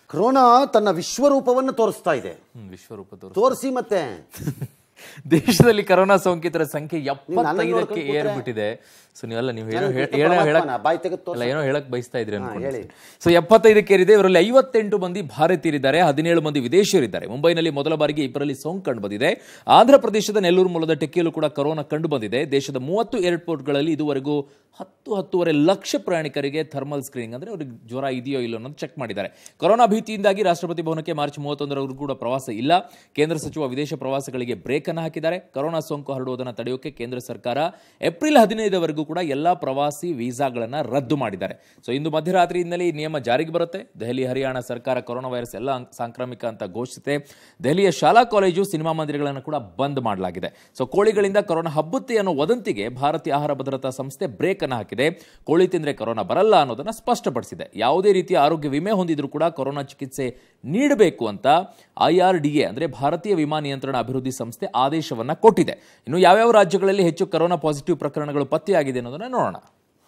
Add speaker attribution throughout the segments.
Speaker 1: Corona ತನ್ನ ವಿಶ್ವರೂಪವನ್ನು ತೋರಿಸ್ತಾ ಇದೆ
Speaker 2: ಹ್ಮ್, ವಿಶ್ವರೂಪ ತೋರಿಸ
Speaker 1: ತೋರಿಸಿ ಮತ್ತೆ
Speaker 2: ದೇಶದಲ್ಲಿ ಕರೋನಾ ಸೋಂಕಿತರ ಸಂಖ್ಯೆ
Speaker 1: ನನ್ನನ್ನು
Speaker 2: ಎಪ್ಪತ್ತೈದಕ್ಕೆ
Speaker 1: ನೋಡ್ಕೊಂಡು ಕೂತ್ರೆ?
Speaker 2: ಏರ್ಬಿಟ್ಟಿದೆ ಸೊ ನೀವೆಲ್ಲ ನೀವು ಏನೋ
Speaker 1: ನಾನು
Speaker 2: ಹೇಳ-
Speaker 1: ಕೃಷ್ಣ
Speaker 2: ಏನೋ ಹೇಳಕ್
Speaker 1: ಪರಮಾತ್ಮನ ಬಾಯಿ ತೆಗೆದು ತೋರ್ಸು.
Speaker 2: ಅಲ್ಲ ಏನೋ ಹೇಳಕ್ ಬಯಸ್ತಾ ಇದ್ರಿ
Speaker 1: ಹೇಳಿ.
Speaker 2: ಅನ್ಕೊಂಡು ಸೊ ಎಪ್ಪತ್ತೈದಕ್ಕೆ ಏರಿದೆ ಇವರಲ್ಲಿ ಐವತ್ತೆಂಟು ಮಂದಿ ಭಾರತೀಯರಿದ್ದಾರೆ ಹದಿನೇಳು ಮಂದಿ ವಿದೇಶಿಯರಿದ್ದಾರೆ ಮುಂಬೈನಲ್ಲಿ ಮೊದಲ ಬಾರಿಗೆ ಇಬ್ಬರಲ್ಲಿ ಸೋಂಕು ಕಂಡು ಬಂದಿದೆ ಆಂಧ್ರ ಪ್ರದೇಶದ ನೆಲ್ಲೂರು ಮೂಲದ ಟೆಕ್ಕಿಯಲ್ಲೂ ಕೂಡ ಕೊರೋನಾ ಕಂಡು ಬಂದಿದೆ ದೇಶದ ಮೂವತ್ತು ಏರ್ಪೋರ್ಟ್ಗಳಲ್ಲಿ ಇದುವರೆಗೂ ಹತ್ತು ಹತ್ತೂವರೆ ಲಕ್ಷ ಪ್ರಯಾಣಿಕರಿಗೆ ಥರ್ಮಲ್ ಸ್ಕ್ರೀನಿಂಗ್ ಅಂದ್ರೆ ಅವ್ರಿಗೆ ಜ್ವರ ಇದೆಯೋ ಇಲ್ಲೋ ಅನ್ನೋದು ಚೆಕ್ ಮಾಡಿದ್ದಾರೆ ಕೊರೋನಾ ಭೀತಿಯಿಂದಾಗಿ ರಾಷ್ಟ್ರಪತಿ ಭವನಕ್ಕೆ ಮಾರ್ಚ್ ಮೂವತ್ತೊಂದರವರೆಗೂ ಕೂಡ ಪ್ರವಾಸ ಇಲ್ಲ ಕೇಂದ್ರ ಸಚಿವ ವಿದೇಶ ಪ್ರವಾಸಗಳಿಗೆ ಬ್ರೇಕ್ ಅನ್ನು ಹಾಕಿದ್ದಾರೆ ಕೊರೋನಾ ಸೋಂಕು ಹರಡುವುದನ್ನು ತಡೆಯೋಕೆ ಕೇಂದ್ರ ಸರ್ಕಾರ ಏಪ್ರಿಲ್ ಹದಿನೈದವರೆಗೂ ಕೂಡ ಎಲ್ಲಾ ಪ್ರವಾಸಿ ವೀಸಾಗಳನ್ನು ರದ್ದು ಮಾಡಿದ್ದಾರೆ ಸೊ ಇಂದು ಮಧ್ಯರಾತ್ರಿಯಿಂದಲೇ ಈ ನಿಯಮ ಜಾರಿಗೆ ಬರುತ್ತೆ ದೆಹಲಿ ಹರಿಯಾಣ ಸರ್ಕಾರ ಕೊರೋನಾ ವೈರಸ್ ಎಲ್ಲ ಅಂ- ಸಾಂಕ್ರಾಮಿಕ ಅಂತ ಘೋಷಿಸಿದೆ ದೆಹಲಿಯ ಶಾಲಾ ಕಾಲೇಜು ಸಿನಿಮಾ ಮಂದಿರಗಳನ್ನು ಕೂಡ ಬಂದ್ ಮಾಡಲಾಗಿದೆ ಸೊ ಕೋಳಿಗಳಿಂದ ಕೊರೋನಾ ಹಬ್ಬುತ್ತೆ ಅನ್ನೋ ವದಂತಿಗೆ ಭಾರತೀಯ ಆಹಾರ ಭದ್ರತಾ ಸಂಸ್ಥೆ ಬ್ರೇಕ್ ಅನ್ನು ಹಾಕಿದೆ ಕೋಳಿ ತಿಂದ್ರೆ ಕೊರೋನಾ ಬರಲ್ಲ ಅನ್ನೋದನ್ನ ಸ್ಪಷ್ಟಪಡಿಸಿದೆ ಯಾವುದೇ ರೀತಿಯ ಆರೋಗ್ಯ ವಿಮೆ ಹೊಂದಿದ್ರು ಕೂಡ ಕೊರೋನಾ ಚಿಕಿತ್ಸೆ ನೀಡಬೇಕು ಅಂತ ಐಆರ್ಡಿಎ ಅಂದ್ರೆ ಭಾರತೀಯ ವಿಮಾ ನಿಯಂತ್ರಣ ಅಭಿವೃದ್ಧಿ ಸಂಸ್ಥೆ ಆದೇಶವನ್ನ ಕೊಟ್ಟಿದೆ ಇನ್ನು ಯಾವ್ಯಾವ ರಾಜ್ಯಗಳಲ್ಲಿ ಹೆಚ್ಚು ಕೊರೋನಾ ಪಾಸಿಟಿವ್ ಪ್ರಕರಣಗಳು ಪತ್ತೆಯಾಗಿದೆ ಅನ್ನೋದನ್ನ ನೋಡೋಣ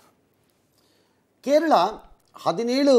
Speaker 1: ಕೇರಳ ಹದಿನೇಳು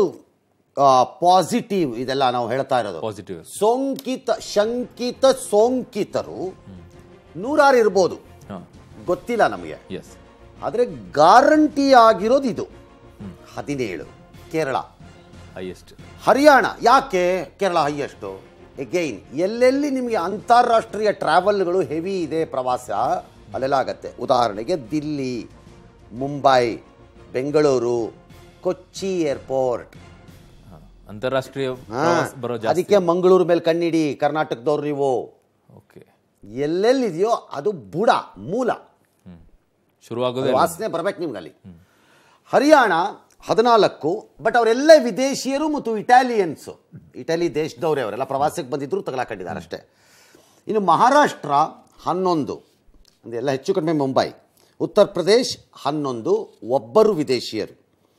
Speaker 1: ಪಾಸಿಟಿವ್ ಇದೆಲ್ಲ ನಾವು ಹೇಳ್ತಾ ಇರೋದು
Speaker 2: ಪಾಸಿಟಿವ್
Speaker 1: ಸೋಂಕಿತ ಶಂಕಿತ ಸೋಂಕಿತರು ನೂರಾರು ಇರ್ಬೋದು ಗೊತ್ತಿಲ್ಲ ನಮಗೆ
Speaker 2: ಎಸ್
Speaker 1: ಆದರೆ ಗ್ಯಾರಂಟಿ ಆಗಿರೋದು ಇದು ಹದಿನೇಳು ಕೇರಳ
Speaker 2: ಹೈಯೆಸ್ಟ್
Speaker 1: ಹರಿಯಾಣ ಯಾಕೆ ಕೇರಳ ಹೈಯೆಸ್ಟು ಎಗೈನ್ ಎಲ್ಲೆಲ್ಲಿ ನಿಮಗೆ ಅಂತಾರಾಷ್ಟ್ರೀಯ ಟ್ರಾವೆಲ್ಗಳು ಹೆವಿ ಇದೆ ಪ್ರವಾಸ ಅಲ್ಲೆಲ್ಲ ಆಗತ್ತೆ ಉದಾಹರಣೆಗೆ ದಿಲ್ಲಿ ಮುಂಬೈ ಬೆಂಗಳೂರು ಕೊಚ್ಚಿ ಏರ್ಪೋರ್ಟ್
Speaker 2: ಅಂತಾರಾಷ್ಟ್ರೀಯ
Speaker 1: ಹಾ,
Speaker 2: ಪ್ರವಾಸ ಬರೋ ಜಾಸ್ತಿ
Speaker 1: ಅದಕ್ಕೆ ಮಂಗಳೂರು ಮೇಲೆ ಕಣ್ಣಿಡಿ ಕರ್ನಾಟಕದವ್ರು ನೀವು
Speaker 2: ಓಕೆ
Speaker 1: ಎಲ್ಲೆಲ್ಲಿದೆಯೋ ಅದು ಬುಡ ಮೂಲ
Speaker 2: ಶುರುವಾಗೋದೇ
Speaker 1: ವಾಸನೆ ಬರ್ಬೇಕು ನಿಮ್ಗೆ ಅಲ್ಲಿ ಹರಿಯಾಣ ಹದಿನಾಲ್ಕು ಬಟ್ ಅವರೆಲ್ಲ ವಿದೇಶಿಯರು ಮತ್ತು ಇಟಾಲಿಯನ್ಸು ಇಟಲಿ ದೇಶದವರೇ ಅವರೆಲ್ಲ ಪ್ರವಾಸಕ್ಕೆ ಬಂದಿದ್ರು ತಗಲಾಕೊಂಡಿದ್ದಾರೆ ಅಷ್ಟೇ ಇನ್ನು ಮಹಾರಾಷ್ಟ್ರ ಹನ್ನೊಂದು ಅಂದರೆ ಎಲ್ಲ ಹೆಚ್ಚು ಕಡಿಮೆ ಮುಂಬೈ ಉತ್ತರ ಪ್ರದೇಶ್ ಹನ್ನೊಂದು ಒಬ್ಬರು ವಿದೇಶಿಯರು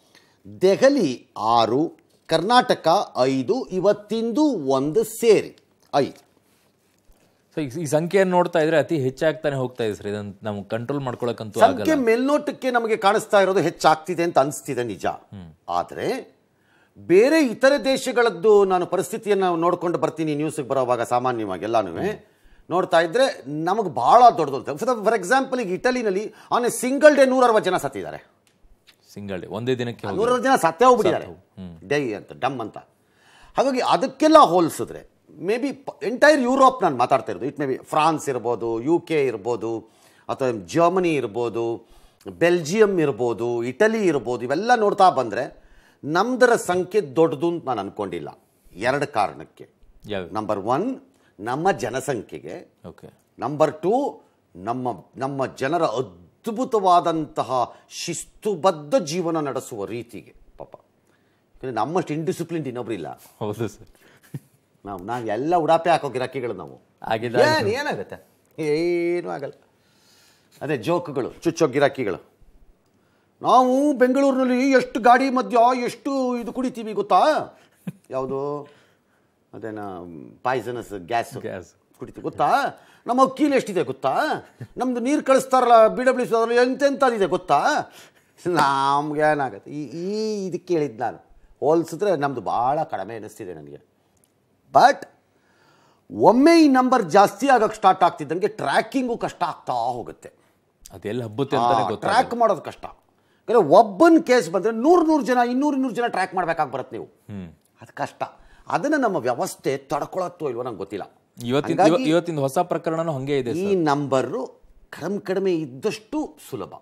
Speaker 1: ದೆಹಲಿ ಆರು ಕರ್ನಾಟಕ ಐದು ಇವತ್ತಿಂದು ಒಂದು ಸೇರಿ ಐದು
Speaker 2: ಸೊ ಈ- ಈ ಸಂಖ್ಯೆಯನ್ನು ನೋಡ್ತಾ ಇದ್ರೆ ಅತಿ ಹೆಚ್ಚಾಗ್ತಾನೆ ಹೋಗ್ತಾ ಇದೆ ಸರ್ ಇದನ್ನ ನಮ್ಗೆ ಕಂಟ್ರೋಲ್ ಮಾಡ್ಕೊಳಕ್ಕಂತೂ ಆಗಲ್ಲ
Speaker 1: ಸಂಖ್ಯೆ ಮೇಲ್ನೋಟಕ್ಕೆ ನಮಗೆ ಕಾಣಿಸ್ತಾ ಇರೋದು ಹೆಚ್ಚಾಗ್ತಿದೆ ಅಂತ ಅನಿಸ್ತಿದೆ ನಿಜ ಆದರೆ ಬೇರೆ ಇತರೆ ದೇಶಗಳದ್ದು ನಾನು ಪರಿಸ್ಥಿತಿಯನ್ನು ನೋಡ್ಕೊಂಡು ಬರ್ತೀನಿ ನ್ಯೂಸ್ಗೆ ಬರೋವಾಗ ಸಾಮಾನ್ಯವಾಗಿ ಎಲ್ಲಾನು ನೋಡ್ತಾ ಇದ್ರೆ ನಮಗೆ ಬಹಳ ದೊಡ್ಡದು ಫಾರ್ ಎಕ್ಸಾಂಪಲ್ ಈಗ ಇಟಲಿನಲ್ಲಿ ಆನ್ ಎ ಸಿಂಗಲ್ ಡೇ ನೂರ ಅರವತ್ತು ಜನ ಸತ್ತಿದ್ದಾರೆ
Speaker 2: ಸಿಂಗಲ್ ಡೇ ಒಂದೇ ದಿನಕ್ಕೆ ಹೋಗಿ-
Speaker 1: ನೂರ ಅರವತ್ತು ಜನ ಸತ್ತೇ ಹೋಗ್ಬಿಟ್ಟಿದ್ದಾರೆ ಡೈ ಅಂತ ಡಮ್ ಅಂತ ಹಾಗಾಗಿ ಅದಕ್ಕೆಲ್ಲ ಹೋಲಿಸಿದ್ರೆ ಮೇ ಬಿ ಎಂಟೈರ್ ಯುರೋಪ್ ನಾನು ಮಾತಾಡ್ತಾ ಇರೋದು ಇಟ್ ಮೇ ಬಿ ಫ್ರಾನ್ಸ್ ಇರ್ಬೋದು ಯು ಕೆ ಇರ್ಬೋದು ಅಥವಾ ಜರ್ಮನಿ ಇರ್ಬೋದು ಬೆಲ್ಜಿಯಂ ಇರ್ಬೋದು ಇಟಲಿ ಇರ್ಬೋದು ಇವೆಲ್ಲ ನೋಡ್ತಾ ಬಂದರೆ ನಮ್ದರ ಸಂಖ್ಯೆ ದೊಡ್ಡದು ಅಂತ ನಾನು ಅನ್ಕೊಂಡಿಲ್ಲ ಎರಡು ಕಾರಣಕ್ಕೆ
Speaker 2: ಯಾವ
Speaker 1: ನಂಬರ್ ಒನ್ ನಮ್ಮ ಜನಸಂಖ್ಯೆಗೆ
Speaker 2: ಓಕೆ
Speaker 1: ನಂಬರ್ ಟು ನಮ್ಮ ನಮ್ಮ ಜನರ ಅದ್ಭುತವಾದಂತಹ ಶಿಸ್ತುಬದ್ಧ ಜೀವನ ನಡೆಸುವ ರೀತಿಗೆ ಪಾಪ ಯಾಕಂದ್ರೆ ನಮ್ಮಷ್ಟು ಇಂಡಿಸಿಪ್ಲಿನ್ ಇನ್ನೊಬ್ರು ಇಲ್ಲ
Speaker 2: ಹೌದು ಸರ್
Speaker 1: ನಾವು ನಾವು ಎಲ್ಲ ಉಡಾಪೆ ಹಾಕೋ ಗಿರಾಕಿಗಳು ನಾವು
Speaker 2: ಆಗಿದ್ದ
Speaker 1: ಏನು ಏನಾಗುತ್ತೆ ಏನೂ ಆಗಲ್ಲ ಅದೇ ಜೋಕ್ಗಳು ಚುಚ್ಚೋ ಗಿರಾಕಿಗಳು ನಾವು ಬೆಂಗಳೂರಿನಲ್ಲಿ ಎಷ್ಟು ಗಾಡಿ ಮಧ್ಯ ಎಷ್ಟು ಇದು ಕುಡಿತೀವಿ ಗೊತ್ತಾ ಯಾವುದು ಅದೇನ ಪಾಯ್ಸನಸ್ ಗ್ಯಾಸ್
Speaker 2: Gas.
Speaker 1: ಕುಡಿತೀವಿ ಗೊತ್ತಾ ನಮ್ಮ ಅಕ್ಕಿಲಿ ಎಷ್ಟಿದೆ ಗೊತ್ತಾ ನಮ್ದು ನೀರು ಕಳಿಸ್ತಾರಲ್ಲ ಬಿ ಡಬ್ಲ್ಯೂ ಸಿ ಅದರಲ್ಲಿ ಎಂತೆಂಥದ್ದಿದೆ ಗೊತ್ತಾ ನಮ್ಗೆ ಏನಾಗುತ್ತೆ ಈ ಈ ಇದಕ್ಕೆ ಹೇಳಿದ್ದು ನಾನು ಹೋಲಿಸಿದ್ರೆ ನಮ್ಮದು ಭಾಳ ಕಡಿಮೆ ಅನ್ನಿಸ್ತಿದೆ ನನಗೆ ಬಟ್ ಒಮ್ಮೆ ಈ ನಂಬರ್ ಜಾಸ್ತಿ ಆಗಕ್ಕೆ ಸ್ಟಾರ್ಟ್ ಆಗ್ತಿದ್ದಂಗೆ ಟ್ರ್ಯಾಕಿಂಗು ಕಷ್ಟ ಆಗ್ತಾ ಹೋಗುತ್ತೆ
Speaker 2: ಅದೆಲ್ಲ ಹಬ್ಬುತ್ತೆ ಅಂತಾನೆ ಗೊತ್ತಾಗ
Speaker 1: ಟ್ರ್ಯಾಕ್ ಮಾಡೋದು ಕಷ್ಟ ಯಾಕಂದ್ರೆ ಒಬ್ಬನ ಕೇಸ್ ಬಂದರೆ ನೂರು ನೂರು ಜನ ಇನ್ನೂರು ಇನ್ನೂರು ಜನ ಟ್ರ್ಯಾಕ್ ಮಾಡ್ಬೇಕಾಗಿ ಬರುತ್ತೆ ನೀವು ಅದು ಕಷ್ಟ ಅದನ್ನು ನಮ್ಮ ವ್ಯವಸ್ಥೆ ತಡ್ಕೊಳತ್ತೋ ಇಲ್ವೋ ನಂಗೆ ಗೊತ್ತಿಲ್ಲ
Speaker 2: ಇವತ್ತಿನ
Speaker 1: ಹಂಗಾಗಿ
Speaker 2: ಇವ- ಇವತ್ತಿನ ಹೊಸ ಪ್ರಕರಣನೂ ಹಂಗೆ ಇದೆ
Speaker 1: ಈ
Speaker 2: ಸರ್
Speaker 1: ನಂಬರು ಕಡಿಮೆ ಕಡಿಮೆ ಇದ್ದಷ್ಟು ಸುಲಭ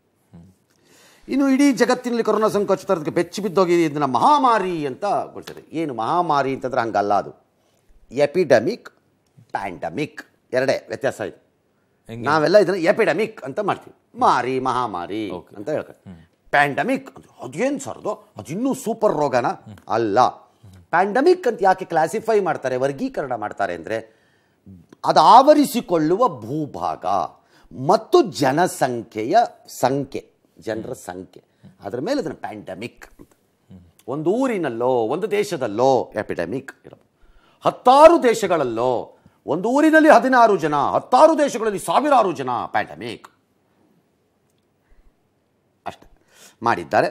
Speaker 1: ಇನ್ನು ಇಡೀ ಜಗತ್ತಿನಲ್ಲಿ ಕೊರೋನಾ ಸೋಂಕು ಹಚ್ಚುತ್ತರೋದಕ್ಕೆ ಬೆಚ್ಚಿ ಬಿದ್ದೋಗಿ ಇದನ್ನ ಮಹಾಮಾರಿ ಅಂತ ಗೊಳ್ತಾರೆ ಏನು ಮಹಾಮಾರಿ ಅಂತಂದ್ರೆ ಹಂಗಲ್ಲ ಅದು ಎಪಿಡಮಿಕ್ ಪ್ಯಾಂಡಮಿಕ್ ಎರಡೇ ವ್ಯತ್ಯಾಸ ಇದೆ
Speaker 2: ಹೆಂಗೆ?
Speaker 1: ನಾವೆಲ್ಲ ಇದನ್ನ ಎಪಿಡಮಿಕ್ ಅಂತ ಮಾಡ್ತೀವಿ ಮಾರಿ ಮಹಾಮಾರಿ ಅಂತ ಹೇಳ್ತಾರೆ ಪ್ಯಾಂಡಮಿಕ್ ಅಂದ್ರೆ ಅದೇನು ಸರ್ ಅದು ಅದು ಇನ್ನೂ ಸೂಪರ್ ರೋಗನ ಅಲ್ಲ ಪ್ಯಾಂಡಮಿಕ್ ಅಂತ ಯಾಕೆ ಕ್ಲಾಸಿಫೈ ಮಾಡ್ತಾರೆ ವರ್ಗೀಕರಣ ಮಾಡ್ತಾರೆ ಅಂದರೆ ಅದು ಆವರಿಸಿಕೊಳ್ಳುವ ಭೂಭಾಗ ಮತ್ತು ಜನಸಂಖ್ಯೆಯ ಸಂಖ್ಯೆ ಜನರ ಸಂಖ್ಯೆ ಅದರ ಮೇಲೆ ಅದನ್ನು ಪ್ಯಾಂಡಮಿಕ್ ಅಂತ ಒಂದು ಊರಿನಲ್ಲೋ ಒಂದು ದೇಶದಲ್ಲೋ ಎಪಿಡೆಮಿಕ್ ಇರಬಹುದು ಹತ್ತಾರು ದೇಶಗಳಲ್ಲೋ ಒಂದು ಊರಿನಲ್ಲಿ ಹದಿನಾರು ಜನ ಹತ್ತಾರು ದೇಶಗಳಲ್ಲಿ ಸಾವಿರಾರು ಜನ ಪ್ಯಾಂಡಮಿಕ್ ಅಷ್ಟೆ ಮಾಡಿದ್ದಾರೆ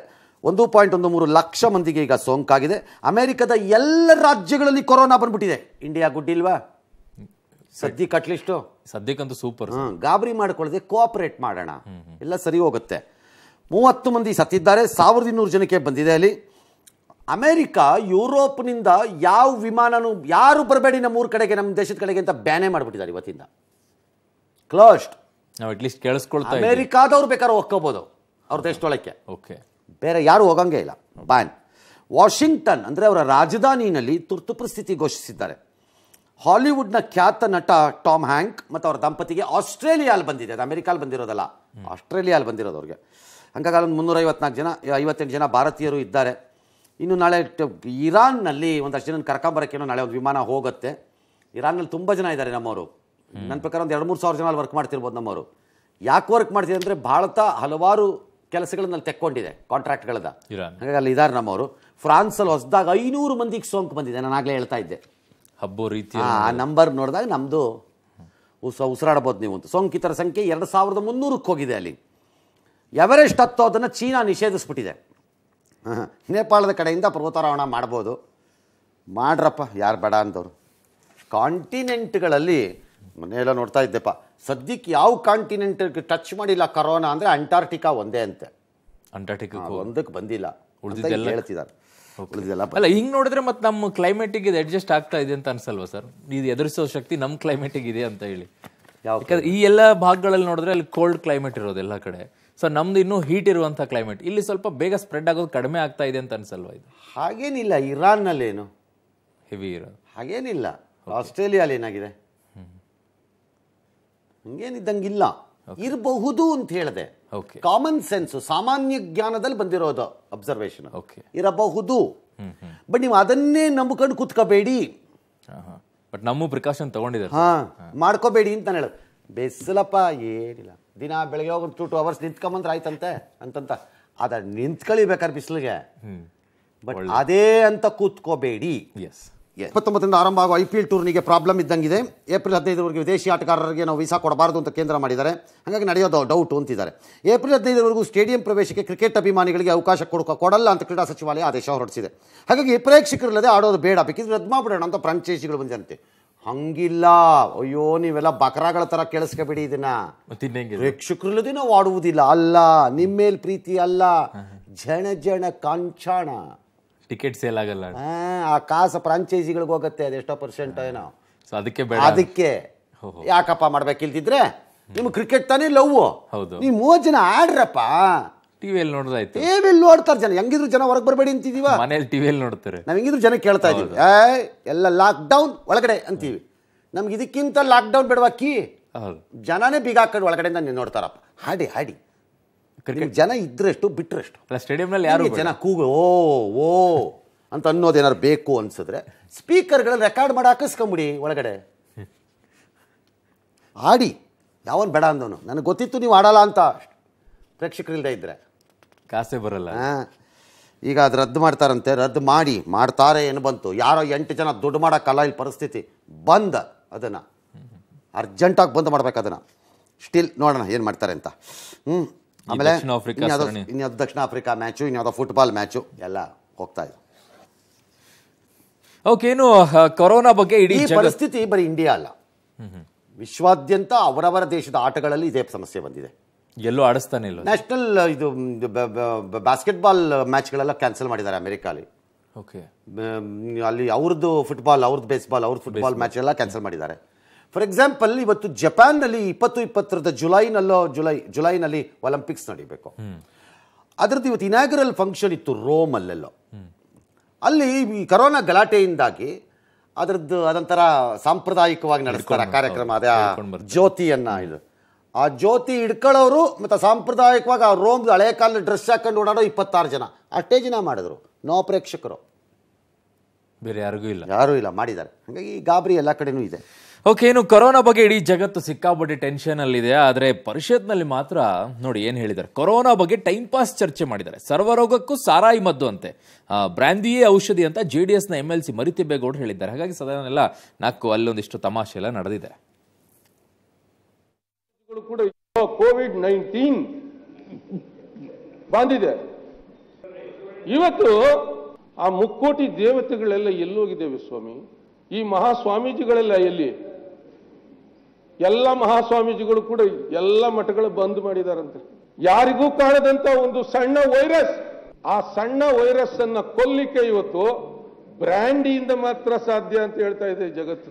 Speaker 1: ಒಂದು ಪಾಯಿಂಟ್ ಒಂದು ಮೂರು ಲಕ್ಷ ಮಂದಿಗೆ ಈಗ ಸೋಂಕಾಗಿದೆ ಅಮೆರಿಕದ ಎಲ್ಲ ರಾಜ್ಯಗಳಲ್ಲಿ ಕೊರೋನಾ ಬಂದ್ಬಿಟ್ಟಿದೆ ಇಂಡಿಯಾ ಗುಡ್ಡಿಲ್ವಾ ಸದ್ಯಕ್ಕೆ ಅಟ್ಲೀಸ್ಟು
Speaker 2: ಸದ್ಯಕ್ಕಂತೂ ಸೂಪರ್
Speaker 1: ಹ್ಮ್, ಗಾಬರಿ ಮಾಡ್ಕೊಳ್ಳದೆ ಕೋಆಪರೇಟ್ ಮಾಡೋಣ ಎಲ್ಲ ಸರಿ ಹೋಗುತ್ತೆ ಮೂವತ್ತು ಮಂದಿ ಸತ್ತಿದ್ದಾರೆ ಸಾವಿರದ ಇನ್ನೂರು ಜನಕ್ಕೆ ಬಂದಿದೆ ಅಲ್ಲಿ ಅಮೆರಿಕ ಯುರೋಪ್ನಿಂದ ಯಾವ ವಿಮಾನನೂ ಯಾರು ಬರಬೇಡಿ ನಮ್ಮ ಊರ ಕಡೆಗೆ ನಮ್ಮ ದೇಶದ ಕಡೆಗೆ ಅಂತ ಬ್ಯಾನೇ ಮಾಡಿಬಿಟ್ಟಿದ್ದಾರೆ ಇವತ್ತಿಂದ ಕ್ಲೋಸ್ಡ್
Speaker 2: ನಾವು ಅಟ್ಲೀಸ್ಟ್ ಕೇಳಿಸ್ಕೊಳ್ತಾ ಇದ್ದೀವಿ
Speaker 1: ಅಮೆರಿಕಾದವ್ರು ಬೇಕಾದ್ರೆ ಹೋಗ್ಕೋಬೋದು ಅವ್ರ ದೇಶದೊಳಕ್ಕೆ
Speaker 2: ಓಕೆ
Speaker 1: ಬೇರೆ ಯಾರು ಹೋಗಂಗೆ ಇಲ್ಲ ಬ್ಯಾನ್ ವಾಷಿಂಗ್ಟನ್ ಅಂದರೆ ಅವರ ರಾಜಧಾನಿಯಲ್ಲಿ ತುರ್ತು ಪರಿಸ್ಥಿತಿ ಘೋಷಿಸಿದ್ದಾರೆ ಹಾಲಿವುಡ್ನ ಖ್ಯಾತ ನಟ ಟಾಮ್ ಹ್ಯಾಂಕ್ ಮತ್ತು ಅವರ ದಂಪತಿಗೆ ಆಸ್ಟ್ರೇಲಿಯಾಲ್ ಬಂದಿದೆ ಅದು ಅಮೆರಿಕಾಲ್ ಬಂದಿರೋದಲ್ಲ ಆಸ್ಟ್ರೇಲಿಯಾಲ್ ಬಂದಿರೋದು ಅವ್ರಿಗೆ ಹಂಗಾಗಿ ಅಲ್ಲೊಂದು ಮುನ್ನೂರ ಐವತ್ನಾಲ್ಕು ಜನ ಐವತ್ತೆಂಟು ಜನ ಭಾರತೀಯರು ಇದ್ದಾರೆ ಇನ್ನು ನಾಳೆ ಟ- ಇರಾನ್ನಲ್ಲಿ ಒಂದಷ್ಟು ಜನ ಕರ್ಕೊಂಬರಕ್ಕೇನೋ ನಾಳೆ ಒಂದು ವಿಮಾನ ಹೋಗುತ್ತೆ ಇರಾನ್ನಲ್ಲಿ ತುಂಬ ಜನ ಇದ್ದಾರೆ ನಮ್ಮವರು ನನ್ನ ಪ್ರಕಾರ ಒಂದು ಎರಡು ಮೂರು ಸಾವಿರ ಜನ ಅಲ್ಲಿ ವರ್ಕ್ ಮಾಡ್ತಿರ್ಬೋದು ನಮ್ಮವರು ಯಾಕೆ ವರ್ಕ್ ಮಾಡ್ತಿದೆ ಅಂದರೆ ಭಾರತ ಹಲವಾರು ಕೆಲಸಗಳನ್ನ ಅಲ್ಲಿ ತೆಕ್ಕೊಂಡಿದೆ ಕಾಂಟ್ರಾಕ್ಟ್ಗಳದ
Speaker 2: ಇರಾನ್
Speaker 1: ಹಾಗಾಗಿ ಅಲ್ಲಿ ಇದ್ದಾರೆ ನಮ್ಮವರು ಫ್ರಾನ್ಸಲ್ಲಿ ಹೊಸದಾಗ ಐನೂರು ಮಂದಿಗೆ ಸೋಂಕು ಬಂದಿದೆ ನಾನು ಆಗಲೇ ಹೇಳ್ತಾ ಇದ್ದೆ
Speaker 2: ಹಬ್ಬೋ ರೀತಿ
Speaker 1: ಆ ನಂಬರ್ ನೋಡಿದಾಗ ನಮ್ಮದು ಉಸ ಉಸಿರಾಡಬಹುದು ನೀವು ಅಂತ ಸೋಂಕಿತರ ಸಂಖ್ಯೆ ಎರಡು ಸಾವಿರದ ಮುನ್ನೂರಕ್ಕೆ ಹೋಗಿದೆ ಅಲ್ಲಿ ಎವರೆಸ್ಟ್ ಹತ್ತೋದನ್ನು ಚೀನಾ ನಿಷೇಧಿಸ್ಬಿಟ್ಟಿದೆ ಆಹಾ. ನೇಪಾಳದ ಕಡೆಯಿಂದ ಪರ್ವತಾರೋಹಣ ಮಾಡ್ಬೋದು ಮಾಡ್ರಪ್ಪ ಯಾರು ಬೇಡ ಅಂದವರು ಕಾಂಟಿನೆಂಟ್ಗಳಲ್ಲಿ ಮನೆಯೆಲ್ಲ ನೋಡ್ತಾ ಇದ್ದೆಪ್ಪ ಸದ್ಯಕ್ಕೆ ಯಾವ ಕಾಂಟಿನೆಂಟ್ ಟಚ್ ಮಾಡಿಲ್ಲ ಕರೋನಾ ಅಂದರೆ ಅಂಟಾರ್ಟಿಕಾ ಒಂದೇ ಅಂತೆ
Speaker 2: ಅಂಟಾರ್ಟಿಕ್
Speaker 1: ಆ, ಒಂದಕ್ಕೆ ಬಂದಿಲ್ಲ ಅಂತ
Speaker 2: ಉಳ್ದಿದ್ದೆಲ್ಲ-
Speaker 1: ಹೇಳ್ತಿದ್ದಾರೆ ಉಳಿದೆಲ್ಲ
Speaker 2: ಅಲ್ಲ ಹಿಂಗ್ ನೋಡಿದ್ರೆ ಮತ್ತೆ ನಮ್ಮ ಕ್ಲೈಮೇಟಿಗೆ ಇದು ಅಡ್ಜಸ್ಟ್ ಆಗ್ತಾ ಇದೆ ಅಂತ ಅನ್ಸಲ್ವಾ ಸರ್ ಇದು ಎದುರಿಸೋ ಶಕ್ತಿ ನಮ್ಮ ಕ್ಲೈಮೇಟಿಗೆ ಇದೆ ಅಂತ ಹೇಳಿ
Speaker 1: ಯಾವ
Speaker 2: ಯಾಕಂದ್ರೆ ಈ ಎಲ್ಲ ಭಾಗಗಳಲ್ಲಿ ನೋಡಿದ್ರೆ ಅಲ್ಲಿ ಕೋಲ್ಡ್ ಕ್ಲೈಮೇಟ್ ಇರೋದು ಎಲ್ಲ ಕಡೆ ಸೊ ನಮ್ದು ಇನ್ನೂ ಹೀಟ್ ಇರುವಂತ ಕ್ಲೈಮೇಟ್ ಇಲ್ಲಿ ಸ್ವಲ್ಪ ಬೇಗ ಸ್ಪ್ರೆಡ್ ಆಗೋದು ಕಡಿಮೆ ಆಗ್ತಾ ಇದೆ ಅಂತ ಅನ್ಸಲ್ವಾ ಇದು
Speaker 1: ಹಾಗೇನಿಲ್ಲ ಇರಾನ್ನಲ್ಲೇನು
Speaker 2: ಹೆವಿ ಇರೋದು
Speaker 1: ಹಾಗೇನಿಲ್ಲ ಆಸ್ಟ್ರೇಲಿಯಾಲಿ ಏನಾಗಿದೆ ಹಂಗೇನಿದ್ದಂಗಿಲ್ಲ ಇರಬಹುದು ಅಂತ ಹೇಳಿದೆ
Speaker 2: ಓಕೆ
Speaker 1: ಕಾಮನ್ ಸೆನ್ಸ್ ಸಾಮಾನ್ಯ ಜ್ಞಾನದಲ್ಲಿ ಬಂದಿರೋದು ಅಬ್ಸರ್ವೇಷನ್
Speaker 2: ಓಕೆ
Speaker 1: ಇರಬಹುದು ಬಟ್ ನೀವು ಅದನ್ನೇ ನಂಬ್ಕೊಂಡು ಕೂತ್ಕೋಬೇಡಿ
Speaker 2: ಬಟ್ ನಮ್ಮ ಪ್ರಿಕಾಷನ್ ತಗೊಂಡಿದ್ದಾರೆ
Speaker 1: ಹಾ ಮಾಡ್ಕೋಬೇಡಿ ಅಂತ ನಾನು ಹೇಳೋದು ಬೆಸ್ಲಪ್ಪ ಏನಿಲ್ಲ ದಿನ ಬೆಳಗ್ಗೆ ಹೋಗಿ ಟು ಟು ಅವರ್ಸ್ ನಿಂತ್ಕೊಂಬಂದ್ರೆ ಆಯ್ತಂತೆ ಅಂತಂತ ಅದ ನಿಂತ್ಕಳಿಬೇಕಾದ್ರೆ ಬಿಸಿಲಿಗೆ ಬಟ್ ಅದೇ ಅಂತ ಕೂತ್ಕೋಬೇಡಿ
Speaker 2: ಎಸ್
Speaker 1: ಇಪ್ಪತ್ತೊಂಬತ್ತರಿಂದ ಆರಂಭ ಆಗುವ ಐ ಪಿ ಎಲ್ ಟೂರ್ನಿಗೆ ಪ್ರಾಬ್ಲಮ್ ಇದ್ದಂಗಿದೆ ಏಪ್ರಿಲ್ ಹದಿನೈದರವರೆಗೆ ವಿದೇಶಿ ಆಟಗಾರರಿಗೆ ನಾವು ವೀಸಾ ಕೊಡಬಾರದು ಅಂತ ಕೇಂದ್ರ ಮಾಡಿದ್ದಾರೆ ಹಾಗಾಗಿ ನಡೆಯೋದು ಡೌಟ್ ಅಂತಿದ್ದಾರೆ ಏಪ್ರಿಲ್ ಹದಿನೈದರವರೆಗೂ ಸ್ಟೇಡಿಯಂ ಪ್ರವೇಶಕ್ಕೆ ಕ್ರಿಕೆಟ್ ಅಭಿಮಾನಿಗಳಿಗೆ ಅವಕಾಶ ಕೊಡಕ ಕೊಡಲ್ಲ ಅಂತ ಕ್ರೀಡಾ ಸಚಿವಾಲಯ ಆದೇಶ ಹೊರಡಿಸಿದೆ ಹಾಗಾಗಿ ಪ್ರೇಕ್ಷಕರಿಲ್ಲದೆ ಆಡೋದು ಬೇಡ ಬೇಕಿದ್ರೆ ರದ್ದು ಮಾಡ್ಬಿಡೋಣ ಅಂತ ಫ್ರಾಂಚೈಸಿಗಳು ಬಂದಂತೆ ಹಂಗಿಲ್ಲ ಅಯ್ಯೋ ನೀವೆಲ್ಲ ಬಕರಾಗಳ ಥರ ಕೇಳಿಸ್ಕೊಬೇಡಿ ಇದನ್ನ
Speaker 2: ಮತ್ತೆ ಇನ್ನೇಂಗಿದೆ
Speaker 1: ಪ್ರೇಕ್ಷಕರಿಲ್ಲದೆ ನಾವು ಆಡುವುದಿಲ್ಲ ಅಲ್ಲ ನಿಮ್ಮೇಲ್ ಪ್ರೀತಿ ಅಲ್ಲ ಜನ ಜನ ಕಾಂಚಾಣ
Speaker 2: ಟಿಕೆಟ್ ಸೇಲ್ ಆಗಲ್ಲ
Speaker 1: ಆ, ಆ ಕಾಸು ಫ್ರಾಂಚೈಸಿಗಳಿಗೆ ಹೋಗುತ್ತೆ ಅದೆಷ್ಟೋ ಪರ್ಸೆಂಟ್ ಏನೋ
Speaker 2: ಸೊ ಅದಕ್ಕೆ ಬೇಡ
Speaker 1: ಅದಕ್ಕೆ ಯಾಕಪ್ಪ ಮಾಡ್ಬೇಕಿಲ್ದಿದ್ರೆ ನಿಮ್ಗೆ ಕ್ರಿಕೆಟ್ ತಾನೇ ಲವ್
Speaker 2: ಹೌದು.
Speaker 1: ನೀವು ಮೂವತ್ತು ಜನ ಆಡ್ರಪ್ಪ
Speaker 2: ಟಿವಿಯಲ್ಲಿ ನೋಡೋದಾಯ್ತು
Speaker 1: ಟಿವಿಲಿ ನೋಡ್ತಾರೆ ಜನ ಹೆಂಗಿದ್ರು ಜನ ಹೊರಗೆ ಬರಬೇಡಿ ಅಂತಿದೀವ
Speaker 2: ಮನೇಲಿ ಟಿವಿಯಲ್ಲಿ ನೋಡ್ತಾರೆ
Speaker 1: ನಾವ್ ಹೆಂಗಿದ್ರು ಜನ ಕೇಳ್ತಾ ಇದೀವಿ ಏ ಎಲ್ಲ ಲಾಕ್ಡೌನ್ ಒಳಗಡೆ ಅಂತೀವಿ ನಮ್ಗೆ ಇದಕ್ಕಿಂತ ಲಾಕ್ಡೌನ್ ಬೇಡವಾ ಕೀ
Speaker 2: ಹೌದು
Speaker 1: ಜನನೇ ಬೀಗ ಹಾಕೊಂಡು ಒಳಗಡೆಯಿಂದ ನೀನ್ ನೋಡ್ತಾರಪ್ಪ ಹಾಡಿ ಹಾಡಿ
Speaker 2: ಕ್ರಿಕೆಟ್
Speaker 1: ನಿಮ್ಗೆ ಜನ ಇದ್ರಷ್ಟು ಬಿಟ್ರಷ್ಟು
Speaker 2: ಅಲ್ಲ ಸ್ಟೇಡಿಯಂನಲ್ಲಿ ಯಾರು
Speaker 1: ಹೀಗೆ ಜನ ಕೂಗು ಓ ಓ ಅಂತ ಅನ್ನೋದೇನಾದ್ರು ಬೇಕು ಅನ್ಸಿದ್ರೆ ಸ್ಪೀಕರ್ಗಳಲ್ಲಿ ರೆಕಾರ್ಡ್ ಮಾಡಿ ಹಾಕಿಸ್ಕೊಂಬಿಡಿ ಒಳಗಡೆ ಆಡಿ ಯಾವನ್ ಬೇಡ ಅಂದವನು ನನಗೆ ಗೊತ್ತಿತ್ತು ನೀವು ಆಡಲ್ಲ ಅಂತ ಪ್ರೇಕ್ಷಕರಿಲ್ಲದೆ ಇದ್ರೆ
Speaker 2: ಕಾಸೇ ಬರಲ್ಲ
Speaker 1: ಆ, ಈಗ ಅದು ರದ್ದು ಮಾಡ್ತಾರಂತೆ ರದ್ದು ಮಾಡಿ ಮಾಡ್ತಾರೆ ಏನು ಬಂತು ಯಾರೋ ಎಂಟು ಜನ ದುಡ್ಡು ಮಾಡೋಕ್ಕಲ್ಲ ಇಲ್ಲಿ ಪರಿಸ್ಥಿತಿ ಬಂದ ಅದನ್ನು ಅರ್ಜೆಂಟಾಗಿ ಬಂದ್ ಮಾಡ್ಬೇಕು ಅದನ್ನು ಸ್ಟಿಲ್ ನೋಡೋಣ ಏನು ಮಾಡ್ತಾರೆ ಅಂತ ಹ್ಞೂ ಆಮೇಲೆ
Speaker 2: ದಕ್ಷಿಣ ಆಫ್ರಿಕಾ
Speaker 1: ಇನ್ಯಾವುದೋ
Speaker 2: ಸರಣಿ.
Speaker 1: ಇನ್ಯಾವುದೋ ದಕ್ಷಿಣ ಆಫ್ರಿಕಾ ಮ್ಯಾಚು ಇನ್ಯಾವುದೋ ಫುಟ್ಬಾಲ್ ಮ್ಯಾಚು ಎಲ್ಲ ಹೋಗ್ತಾ ಇದೆ
Speaker 2: ಓಕೆ ಏನು ಆ, ಕೊರೋನಾ ಬಗ್ಗೆ ಇಡೀ
Speaker 1: ಈ
Speaker 2: ಜಗತ್
Speaker 1: ಪರಿಸ್ಥಿತಿ ಬರೀ ಇಂಡಿಯಾ ಅಲ್ಲ ವಿಶ್ವಾದ್ಯಂತ ಅವರವರ ದೇಶದ ಆಟಗಳಲ್ಲಿ ಇದೇ ಸಮಸ್ಯೆ ಬಂದಿದೆ
Speaker 2: ಎಲ್ಲೂ ಆಡಿಸ್ತಾನೆ ಇಲ್ಲ
Speaker 1: ನ್ಯಾಷನಲ್ ಇದು ಬಾಸ್ಕೆಟ್ಬಾಲ್ ಮ್ಯಾಚ್ಗಳೆಲ್ಲ ಕ್ಯಾನ್ಸಲ್ ಮಾಡಿದ್ದಾರೆ ಅಮೆರಿಕಾಲಿ
Speaker 2: ಓಕೆ
Speaker 1: ಮ್, ಅಲ್ಲಿ ಅವ್ರದ್ದು ಫುಟ್ಬಾಲ್ ಅವ್ರದ್ದು ಬೇಸ್ಬಾಲ್ ಅವ್ರದ್ದು ಫುಟ್ಬಾಲ್ ಮ್ಯಾಚ್ ಎಲ್ಲ ಕ್ಯಾನ್ಸಲ್ ಮಾಡಿದ್ದಾರೆ ಫಾರ್ ಎಕ್ಸಾಂಪಲ್ ಇವತ್ತು ಜಪಾನ್ನಲ್ಲಿ ಇಪ್ಪತ್ತು ಇಪ್ಪತ್ತರದ ಜುಲೈನಲ್ಲೋ ಜುಲೈ ಜುಲೈನಲ್ಲಿ ಒಲಿಂಪಿಕ್ಸ್ ನಡೀಬೇಕು ಅದರದ್ದು ಇವತ್ತು ಇನಾಗರಲ್ ಫಂಕ್ಷನ್ ಇತ್ತು ರೋಮಲ್ಲೆಲ್ಲೋ ಅಲ್ಲಿ ಈ ಕರೋನಾ ಗಲಾಟೆಯಿಂದಾಗಿ ಅದರದ್ದು ಅದೊಂಥರ ಸಾಂಪ್ರದಾಯಿಕವಾಗಿ ನಡೆಸ್ತಾರೆ ಆ ಕಾರ್ಯಕ್ರಮ ಅದೇ ಆ ಜ್ಯೋತಿಯನ್ನ ಇದು ಆ ಜ್ಯೋತಿ ಹಿಡ್ಕೊಳ್ಳೋರು ಮತ್ತು ಸಾಂಪ್ರದಾಯಿಕವಾಗಿ ಆ ರೋಮ್ ಹಳೆ ಕಾಲ ಡ್ರೆಸ್ ಹಾಕೊಂಡು ಓಡಾಡೋ ಇಪ್ಪತ್ತಾರು ಜನ ಅಷ್ಟೇ ಜನ ಮಾಡಿದ್ರು ನೋ ಪ್ರೇಕ್ಷಕರು
Speaker 2: ಬೇರೆ ಯಾರಿಗೂ ಇಲ್ಲ
Speaker 1: ಯಾರೂ ಇಲ್ಲ ಮಾಡಿದ್ದಾರೆ ಹಾಗಾಗಿ ಈ ಗಾಬರಿ ಎಲ್ಲ ಕಡೆನೂ ಇದೆ
Speaker 2: ಓಕೆ ಏನು ಕೊರೋನಾ ಬಗ್ಗೆ ಇಡೀ ಜಗತ್ತು ಸಿಕ್ಕಾಪಟ್ಟೆ ಟೆನ್ಷನ್ ಅಲ್ಲಿದೆ ಆದರೆ ಪರಿಷತ್ನಲ್ಲಿ ಮಾತ್ರ ನೋಡಿ ಏನು ಹೇಳಿದ್ದಾರೆ ಕೊರೋನಾ ಬಗ್ಗೆ ಟೈಮ್ ಪಾಸ್ ಚರ್ಚೆ ಮಾಡಿದ್ದಾರೆ ಸರ್ವರೋಗಕ್ಕೂ ಸಾರಾಯಿ ಮದ್ದು ಅಂತೆ ಆ, ಬ್ರ್ಯಾಂದಿಯೇ ಔಷಧಿ ಅಂತ ಜೆ ಡಿ ಎಸ್ನ ಎಮ್ ಎಲ್ ಸಿ ಮರಿತಿಬ್ಬೇಗೌಡರು ಹೇಳಿದ್ದಾರೆ ಹಾಗಾಗಿ ಸದನೆಲ್ಲ ನಾಲ್ಕು ಅಲ್ಲೊಂದಿಷ್ಟು ತಮಾಷೆ ಎಲ್ಲ ನಡೆದಿದೆ
Speaker 3: ಗಳು ಕೂಡ ಕೋವಿಡ್ ನೈನ್ಟೀನ್ ಬಂದಿದೆ ಇವತ್ತು ಆ ಮುಕ್ಕೋಟಿ ದೇವತೆಗಳೆಲ್ಲ ಎಲ್ಲೋಗಿದ್ದೇವೆ ಸ್ವಾಮಿ ಈ ಮಹಾಸ್ವಾಮೀಜಿಗಳೆಲ್ಲ ಎಲ್ಲಿ ಎಲ್ಲ ಮಹಾಸ್ವಾಮೀಜಿಗಳು ಕೂಡ ಎಲ್ಲ ಮಠಗಳು ಬಂದ್ ಮಾಡಿದಾರಂತೆ ಯಾರಿಗೂ ಕಾಣದಂತ ಒಂದು ಸಣ್ಣ ವೈರಸ್ ಆ ಸಣ್ಣ ವೈರಸ್ ಅನ್ನ ಕೊಲ್ಲಿಕ್ಕೆ ಇವತ್ತು ಬ್ರ್ಯಾಂಡಿಯಿಂದ ಮಾತ್ರ ಸಾಧ್ಯ ಅಂತ ಹೇಳ್ತಾ ಇದೆ ಜಗತ್ತು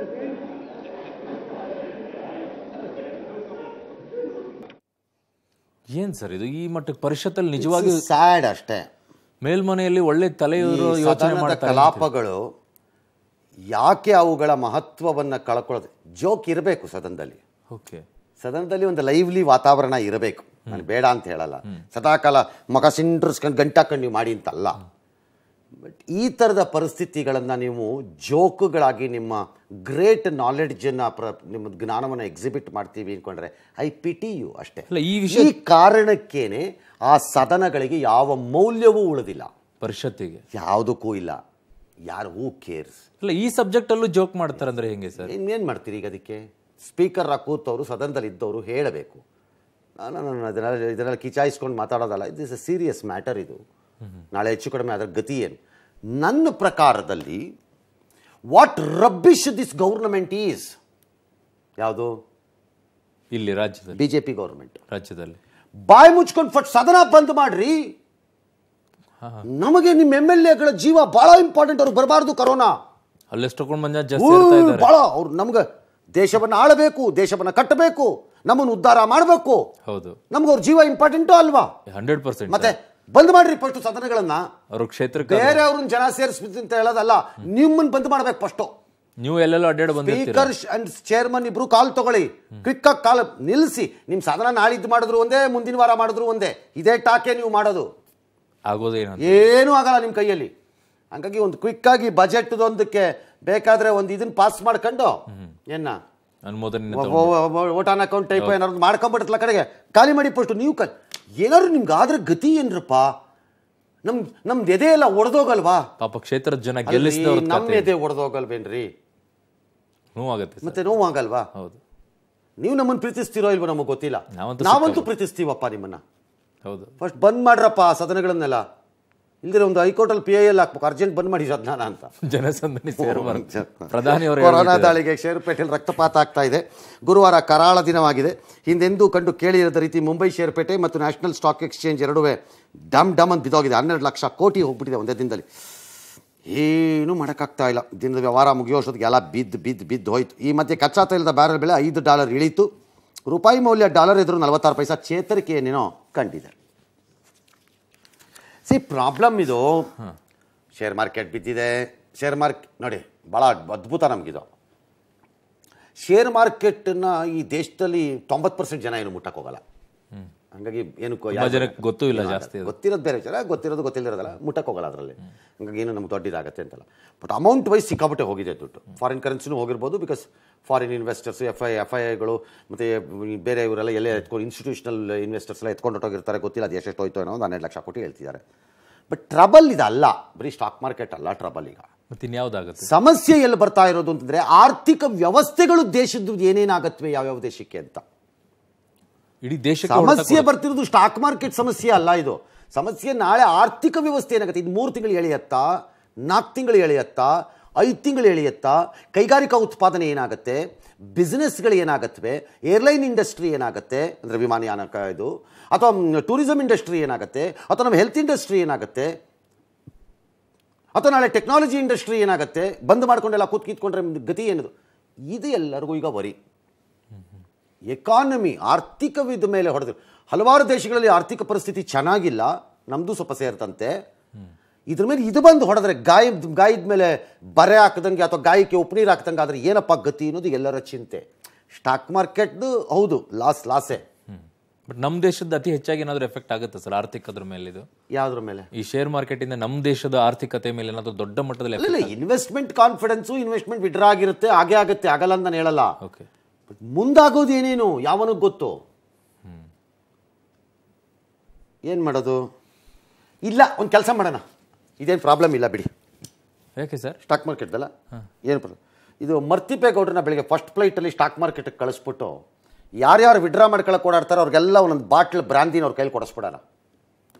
Speaker 2: ಏನ್ ಸರ್ ಇದು ಈ ಮಟ್ಟಕ್ಕೆ ಪರಿಷತ್ತಲ್ಲಿ ನಿಜವಾಗಿ
Speaker 1: ಸ್ಯಾಡ್ ಅಷ್ಟೇ
Speaker 2: ಮೇಲ್ಮನೆಯಲ್ಲಿ ಒಳ್ಳೆ ತಲೆ
Speaker 1: ಈ
Speaker 2: ಇರೋ ಯೋಚನೆ
Speaker 1: ಸದನದ
Speaker 2: ಮಾಡ್ತಾರೆ
Speaker 1: ಕಲಾಪಗಳು ಯಾಕೆ ಅವುಗಳ ಮಹತ್ವವನ್ನ ಕಳ್ಕೊಳ್ಳೋದು ಜೋಕ್ ಇರಬೇಕು ಸದನದಲ್ಲಿ
Speaker 2: ಓಕೆ
Speaker 1: ಸದನದಲ್ಲಿ ಒಂದು ಲೈವ್ಲಿ ವಾತಾವರಣ ಇರಬೇಕು ನಾನು ಬೇಡ ಅಂತ ಹೇಳಲ್ಲ ಸದಾಕಾಲ ಮಗ ಸಿಂಡ್ರಿಸ್ಕೊಂಡು ಗಂಟಾಕೊಂಡು ನೀವು ಮಾಡಿ ಅಂತಲ್ಲ ಬಟ್ ಈ ಥರದ ಪರಿಸ್ಥಿತಿಗಳನ್ನು ನೀವು ಜೋಕುಗಳಾಗಿ ನಿಮ್ಮ ಗ್ರೇಟ್ ನಾಲೆಡ್ಜನ್ನು ಪ್ರ ನಿಮ್ಮ ಜ್ಞಾನವನ್ನು ಎಕ್ಸಿಬಿಟ್ ಮಾಡ್ತೀವಿ ಅಂದ್ಕೊಂಡ್ರೆ ಐ ಪಿಟಿ ಯು ಅಷ್ಟೇ
Speaker 2: ಅಲ್ಲ, ಈ ವಿಷಯ-
Speaker 1: ಈ ಕಾರಣಕ್ಕೇನೆ ಆ ಸದನಗಳಿಗೆ ಯಾವ ಮೌಲ್ಯವೂ ಉಳಿದಿಲ್ಲ
Speaker 2: ಪರಿಷತ್ತಿಗೆ
Speaker 1: ಯಾವುದಕ್ಕೂ ಇಲ್ಲ ಯಾರು ಹೂ ಕೇರ್ಸ್
Speaker 2: ಅಲ್ಲ ಈ ಸಬ್ಜೆಕ್ಟ್ ಅಲ್ಲೂ ಜೋಕ್ ಮಾಡ್ತಾರೆ ಅಂದ್ರೆ ಹೆಂಗೆ ಸರ್
Speaker 1: ಇನ್ನೇನು ಮಾಡ್ತೀರಿ ಈಗ ಅದಕ್ಕೆ ಸ್ಪೀಕರ್ ಕೂತವರು ಸದನದಲ್ಲಿ ಇದ್ದವರು ಹೇಳಬೇಕು ನಾನು ಇದನ್ನೆಲ್ಲ ಇದನ್ನೆಲ್ಲ ಕಿಚಾಯಿಸ್ಕೊಂಡು ಮಾತಾಡೋದಲ್ಲ ಇದು ಇಸ್ ಅ ಸೀರಿಯಸ್ ಮ್ಯಾಟರ್ ಇದು ನಾಳೆ ಹೆಚ್ಚು ಕಡಿಮೆ ಅದರ ಗತಿ ಏನು ನನ್ನ ಪ್ರಕಾರದಲ್ಲಿ what rubbish this government is ಯಾವುದು
Speaker 2: ಇಲ್ಲಿ ರಾಜ್ಯದಲ್ಲಿ
Speaker 1: ಬಿ ಜೆ ಪಿ ಗೌರ್ಮೆಂಟ್
Speaker 2: ರಾಜ್ಯದಲ್ಲಿ
Speaker 1: ಬಾಯಿ ಮುಚ್ಕೊಂಡು ಫಟ್ ಸದನ ಬಂದ್ ಮಾಡ್ರಿ ನಮಗೆ ನಿಮ್ಮ ಎಮ್ ಎಲ್ ಎಗಳ ಜೀವ ಬಹಳ ಇಂಪಾರ್ಟೆಂಟ್ ಅವ್ರಿಗೆ ಬರಬಾರ್ದು ಕರೋನಾ
Speaker 2: ಅಲ್ಲೆಷ್ಟೊಂದು ಮಂಜಾತ್ ಜಾಸ್ತಿ ಇರ್ತಾ ಇದ್ದಾರೆ
Speaker 1: ಬಹಳ ಅವ್ರು ನಮ್ಗೆ ದೇಶವನ್ನ ಆಳಬೇಕು ದೇಶವನ್ನ ಕಟ್ಟಬೇಕು ನಮ್ಮನ್ನು ಉದ್ಧಾರ ಮಾಡಬೇಕು
Speaker 2: ಹೌದು
Speaker 1: ನಮ್ಗೆ ಅವ್ರ ಜೀವ ಇಂಪಾರ್ಟೆಂಟು ಅಲ್ವಾ
Speaker 2: ಹಂಡ್ರೆಡ್ ಪರ್ಸೆಂಟ್
Speaker 1: ಮತ್ತೆ ಬಂದ್ ಮಾಡ್ರಿ ಫಸ್ಟ್ ಸದನಗಳನ್ನ
Speaker 2: ಅವ್ರ ಕ್ಷೇತ್ರಕ್ಕೆ
Speaker 1: ಬೇರೆ ಅವ್ರನ್ನ ಜನ ಸೇರಿಸ್ಬಿಟ್ಟು ಅಂತ ಹೇಳೋದಲ್ಲ ನಿಮ್ಮನ್ನ ಬಂದ್ ಮಾಡ್ಬೇಕು ಫಸ್ಟ್
Speaker 2: ನೀವು ಎಲ್ಲೆಲ್ಲೋ ಅಡ್ಡಾಡಿ ಬಂದಿರ್ತೀರ
Speaker 1: ಸ್ಪೀಕರ್ ಅಂಡ್ ಚೇರ್ಮನ್ ಇಬ್ರು ಕಾಲ್ ತಗೊಳ್ಳಿ ಕ್ವಿಕ್ ಆಗಿ ಕಾಲ್ ನಿಲ್ಲಿಸಿ ನಿಮ್ ಸದನ ನಾಳಿದ್ದು ಮಾಡಿದ್ರು ಒಂದೇ ಮುಂದಿನ ವಾರ ಮಾಡಿದ್ರು ಒಂದೇ ಇದೇ ಟಾಕೆ ನೀವು ಮಾಡೋದು
Speaker 2: ಆಗೋದೇನಂತ
Speaker 1: ಏನೂ ಆಗಲ್ಲ ನಿಮ್ಮ ಕೈಯಲ್ಲಿ ಹಂಗಾಗಿ ಒಂದು ಕ್ವಿಕ್ ಆಗಿ ಬಜೆಟ್ ಒಂದಕ್ಕೆ ಬೇಕಾದ್ರೆ ಒಂದು ಇದನ್ನ ಪಾಸ್ ಮಾಡ್ಕೊಂಡು ಏನ
Speaker 2: ಅನುಮೋದನೆ
Speaker 1: ಓಟಾನ್ ಅಕೌಂಟ್ ಟೈಪ್ ಏನಾದ್ರು ಮಾಡ್ಕೊಂಡ್ಬಿಡುತ್ತಲ್ಲ ಕಡೆಗೆ ಖಾಲಿ ಮಾಡಿ ಫಸ್ಟ್ ನೀವು ಕ ಏನಾದ್ರು ನಿಮ್ಗೆ ಆದ್ರೆ ಗತಿ ಏನ್ರಪ್ಪ ನಮ್ ನಮ್ದು ಎದೆ ಎಲ್ಲ ಒಡೆದೋಗಲ್ವಾ
Speaker 2: ಪಾಪ ಕ್ಷೇತ್ರದ ಜನ ಗೆಲ್ಲಿಸಿದವ್ರ
Speaker 1: ನಮ್ಮ ಎದೆ ಒಡೆದೋಗಲ್ವೇನ್ರಿ
Speaker 2: ನೋವಾಗತ್ತೆ ಸರ್
Speaker 1: ಮತ್ತೆ ನೋವಾಗಲ್ವಾ
Speaker 2: ಹೌದು
Speaker 1: ನೀವು ನಮ್ಮನ್ನು ಪ್ರೀತಿಸ್ತೀರೋ ಇಲ್ವೋ ನಮಗೆ ಗೊತ್ತಿಲ್ಲ
Speaker 2: ನಾವಂತೂ
Speaker 1: ನಾವಂತೂ ಪ್ರೀತಿಸ್ತೀವಪ್ಪ ನಿಮ್ಮನ್ನ
Speaker 2: ಹೌದು
Speaker 1: ಫಸ್ಟ್ ಬಂದ್ ಮಾಡ್ರಪ್ಪ ಆ ಸದನಗಳನ್ನೆಲ್ಲ ಇಲ್ದಿರ ಒಂದು ಹೈಕೋರ್ಟಲ್ಲಿ ಪಿ ಐ ಎಲ್ ಹಾಕ್ಬೇಕು ಅರ್ಜೆಂಟ್ ಬಂದ್ ಮಾಡಿ ಸದನ ಅಂತ
Speaker 2: ಜನಸಂದಣಿ ಸೇರಬಾರ್ದು ಪ್ರಧಾನಿ ಅವರು
Speaker 1: ಕೊರೋನಾ ದಾಳಿಗೆ ಷೇರುಪೇಟೆಯಲ್ಲಿ ರಕ್ತಪಾತ ಆಗ್ತಾ ಇದೆ ಗುರುವಾರ ಕರಾಳ ದಿನವಾಗಿದೆ ಹಿಂದೆಂದೂ ಕಂಡು ಕೇಳಿರದ ರೀತಿ ಮುಂಬೈ ಷೇರುಪೇಟೆ ಮತ್ತು ನ್ಯಾಷನಲ್ ಸ್ಟಾಕ್ ಎಕ್ಸ್ಚೇಂಜ್ ಎರಡುವೆ ಡಮ್ ಡಮ್ ಅಂತ ಬಿದ್ದೋಗಿದೆ ಹನ್ನೆರಡು ಲಕ್ಷ ಕೋಟಿ ಹೋಗ್ಬಿಟ್ಟಿದೆ ಒಂದೇ ದಿನದಲ್ಲಿ ಏನೂ ಮಾಡೋಕ್ಕಾಗ್ತಾ ಇಲ್ಲ ದಿನದ ವ್ಯವಹಾರ ಮುಗಿಯೋಷ್ಟೊತ್ತಿಗೆ ಎಲ್ಲ ಬಿದ್ದು ಬಿದ್ದು ಬಿದ್ದು ಹೋಯ್ತು ಈ ಮಧ್ಯೆ ಕಚ್ಚಾ ತೈಲದ ಬ್ಯಾರಲ್ ಬೆಲೆ ಐದು ಡಾಲರ್ ಇಳೀತು ರೂಪಾಯಿ ಮೌಲ್ಯ ಡಾಲರ್ ಎದುರು ನಲವತ್ತಾರು ಪೈಸಾ ಚೇತರಿಕೆ ಏನೇನೋ ಕಂಡಿದೆ ಸಿ ಪ್ರಾಬ್ಲಮ್ ಇದು ಶೇರ್ ಮಾರ್ಕೆಟ್ ಬಿದ್ದಿದೆ ಶೇರ್ ಮಾರ್ಕ್ ನೋಡಿ ಭಾಳ ಅದ್ಭುತ ನಮಗಿದು ಶೇರ್ ಮಾರ್ಕೆಟನ್ನ ಈ ದೇಶದಲ್ಲಿ ತೊಂಬತ್ತು ಪರ್ಸೆಂಟ್ ಜನ ಏನು ಮುಟ್ಟಕ್ಕೆ ಹೋಗಲ್ಲ ಹಂಗಾಗಿ ಏನಕ್ಕೂ
Speaker 2: ತುಂಬಾ
Speaker 1: ಯಾರು-
Speaker 2: ಜನಕ್ಕೆ ಗೊತ್ತೂ ಇಲ್ಲ ಜಾಸ್ತಿ ಅದು.
Speaker 1: ಗೊತ್ತಿರೋದು ಬೇರೆ ವಿಚಾರ ಗೊತ್ತಿರೋದು ಗೊತ್ತಿಲ್ಲದಿರೋದಲ್ಲ ಮುಟ್ಟಕ್ಕೆ ಹೋಗಲ್ಲ ಅದರಲ್ಲಿ ಹಂಗಾಗಿ ಏನು ನಮ್ಗೆ ದೊಡ್ಡದಾಗತ್ತೆ ಅಂತಲ್ಲ ಬಟ್ ಅಮೌಂಟ್ ವೈಸ್ ಸಿಕ್ಕಾಪಟ್ಟೆ ಹೋಗಿದೆ ದುಡ್ಡು ಫಾರಿನ್ ಕರೆನ್ಸಿನೂ ಹೋಗಿರ್ಬೋದು because foreign investors F I F ಐಗಳು ಮತ್ತು ಬೇರೆ ಇವರೆಲ್ಲ ಎಲ್ಲೇ ಎತ್ಕೊಂಡು ಇನ್ಸ್ಟಿಟ್ಯೂಷನಲ್ ಇನ್ವೆಸ್ಟರ್ಸ್ ಎಲ್ಲ ಎತ್ಕೊಂಡು ಹೊಟ್ಟೋಗಿರ್ತಾರೆ ಗೊತ್ತಿಲ್ಲ ಅದು ಎಷ್ಟೆಷ್ಟು ಹೋಯ್ತು ಅನ್ನೋ ಒಂದು ಹನ್ನೆರಡು ಲಕ್ಷ ಕೋಟಿ ಹೇಳ್ತಿದ್ದಾರೆ ಬಟ್ ಟ್ರಬಲ್ ಇದಲ್ಲ ಬರೀ ಸ್ಟಾಕ್ ಮಾರ್ಕೆಟ್ ಅಲ್ಲ ಟ್ರಬಲ್ ಈಗ
Speaker 2: ಮತ್ತೆ ಇನ್ಯಾವ್ದಾಗತ್ತೆ
Speaker 1: ಸಮಸ್ಯೆ ಎಲ್ಲಿ ಬರ್ತಾ ಇರೋದು ಅಂತಂದ್ರೆ ಆರ್ಥಿಕ ವ್ಯವಸ್ಥೆಗಳು ದೇಶದ್ದು ಏನೇನಾಗತ್ವೆ ಯಾವ್ಯಾವ ದೇಶಕ್ಕೆ ಅಂತ
Speaker 2: ಇಡೀ ದೇಶಕ್ಕೆ ಹೊಡೆತ
Speaker 1: ಸಮಸ್ಯೆ ಬರ್ತಿರೋದು ಸ್ಟಾಕ್ ಮಾರ್ಕೆಟ್ ಸಮಸ್ಯೆ ಅಲ್ಲ ಇದು ಸಮಸ್ಯೆ ನಾಳೆ ಆರ್ಥಿಕ ವ್ಯವಸ್ಥೆ ಏನಾಗುತ್ತೆ ಇದು ಮೂರು ತಿಂಗಳು ಎಳೆಯತ್ತಾ ನಾಲ್ಕು ತಿಂಗಳು ಎಳೆಯತ್ತಾ ಐದು ತಿಂಗಳು ಎಳೆಯತ್ತಾ ಕೈಗಾರಿಕಾ ಉತ್ಪಾದನೆ ಏನಾಗುತ್ತೆ ಬಿಸ್ನೆಸ್ಗಳು ಏನಾಗತ್ವೆ ಏರ್ಲೈನ್ ಇಂಡಸ್ಟ್ರಿ ಏನಾಗುತ್ತೆ ಅಂದರೆ ವಿಮಾನಯಾನ ಕ- ಇದು ಅಥವಾ ಟೂರಿಸಂ ಇಂಡಸ್ಟ್ರಿ ಏನಾಗುತ್ತೆ ಅಥವಾ ನಮ್ಮ ಹೆಲ್ತ್ ಇಂಡಸ್ಟ್ರಿ ಏನಾಗುತ್ತೆ ಅಥವಾ ನಾಳೆ ಟೆಕ್ನಾಲಜಿ ಇಂಡಸ್ಟ್ರಿ ಏನಾಗುತ್ತೆ ಬಂದ್ ಮಾಡ್ಕೊಂಡೆಲ್ಲ ಕೂತ್ ಕಿತ್ಕೊಂಡ್ರೆ ಗತಿ ಏನದು ಇದು ಎಲ್ಲರಿಗೂ ಈಗ ವರಿ ಎಕಾನಮಿ ಆರ್ಥಿಕವಿದ ಮೇಲೆ ಹೊಡೆದು ಹಲವಾರು ದೇಶಗಳಲ್ಲಿ ಆರ್ಥಿಕ ಪರಿಸ್ಥಿತಿ ಚೆನ್ನಾಗಿಲ್ಲ ನಮ್ಮದು ಸ್ವಲ್ಪ ಸೇರ್ತಂತೆ ಇದ್ರ ಮೇಲೆ ಇದು ಬಂದು ಹೊಡೆದ್ರೆ ಗಾಯ ಗಾಯದ ಮೇಲೆ ಬರೆ ಹಾಕದಂಗೆ ಅಥವಾ ಗಾಯಕ್ಕೆ ಉಪ್ಪನೀರು ಹಾಕ್ದಂಗೆ ಆದರೆ ಏನಪ್ಪ ಗತಿ ಅನ್ನೋದು ಎಲ್ಲರ ಚಿಂತೆ ಸ್ಟಾಕ್ ಮಾರ್ಕೆಟ್ದು ಹೌದು ಲಾಸ್ ಲಾಸೇ
Speaker 2: ಬಟ್ ನಮ್ಮ ದೇಶದ ಅತಿ ಹೆಚ್ಚಾಗಿ ಏನಾದ್ರು ಎಫೆಕ್ಟ್ ಆಗುತ್ತೆ ಸರ್ ಆರ್ಥಿಕದ್ರ ಮೇಲೆ ಇದು
Speaker 1: ಯಾವುದ್ರ ಮೇಲೆ
Speaker 2: ಈ ಶೇರ್ ಮಾರ್ಕೆಟ್ ಇಂದ ನಮ್ಮ ದೇಶದ ಆರ್ಥಿಕತೆ ಮೇಲೆ ಏನಾದ್ರು ದೊಡ್ಡ ಮಟ್ಟದಲ್ಲಿ
Speaker 1: ಇಲ್ಲ ಇಲ್ಲ ಇನ್ವೆಸ್ಟ್ಮೆಂಟ್ ಕಾನ್ಫಿಡೆನ್ಸು ಇನ್ವೆಸ್ಟ್ಮೆಂಟ್ ವಿಡ್ರಾ ಆಗಿರುತ್ತೆ ಹಾಗೆ ಆಗುತ್ತೆ ಆಗಲ್ಲ ಅಂತ ನಾನು ಹೇಳಲ್ಲ
Speaker 2: ಓಕೆ
Speaker 1: ಬಟ್ ಮುಂದಾಗೋದು ಏನೇನು ಯಾವನಿಗೆ ಗೊತ್ತು ಏನು ಮಾಡೋದು ಇಲ್ಲ ಒಂದು ಕೆಲಸ ಮಾಡೋಣ ಇದೇನು ಪ್ರಾಬ್ಲಮ್ ಇಲ್ಲ ಬಿಡಿ
Speaker 2: ಯಾಕೆ ಸರ್
Speaker 1: ಸ್ಟಾಕ್ ಮಾರ್ಕೆಟ್ದಲ್ಲ ಏನು ಪ್ರಾಬ್ಲಮ್ ಇದು ಮರ್ತಿಪೇಗೌಡ್ರನ್ನ ಬೆಳಿಗ್ಗೆ ಫಸ್ಟ್ ಫ್ಲೈಟಲ್ಲಿ ಸ್ಟಾಕ್ ಮಾರ್ಕೆಟ್ಗೆ ಕಳಿಸ್ಬಿಟ್ಟು ಯಾರ್ಯಾರು ವಿಡ್ರಾ ಮಾಡ್ಕೊಳಕ್ಕೆ ಓಡಾಡ್ತಾರೋ ಅವ್ರಿಗೆಲ್ಲ ಒಂದೊಂದು ಬಾಟ್ಲ್ ಬ್ರಾಂದಿನ ಅವ್ರ ಕೈಲಿ ಕೊಡಿಸ್ಬಿಡೋಣ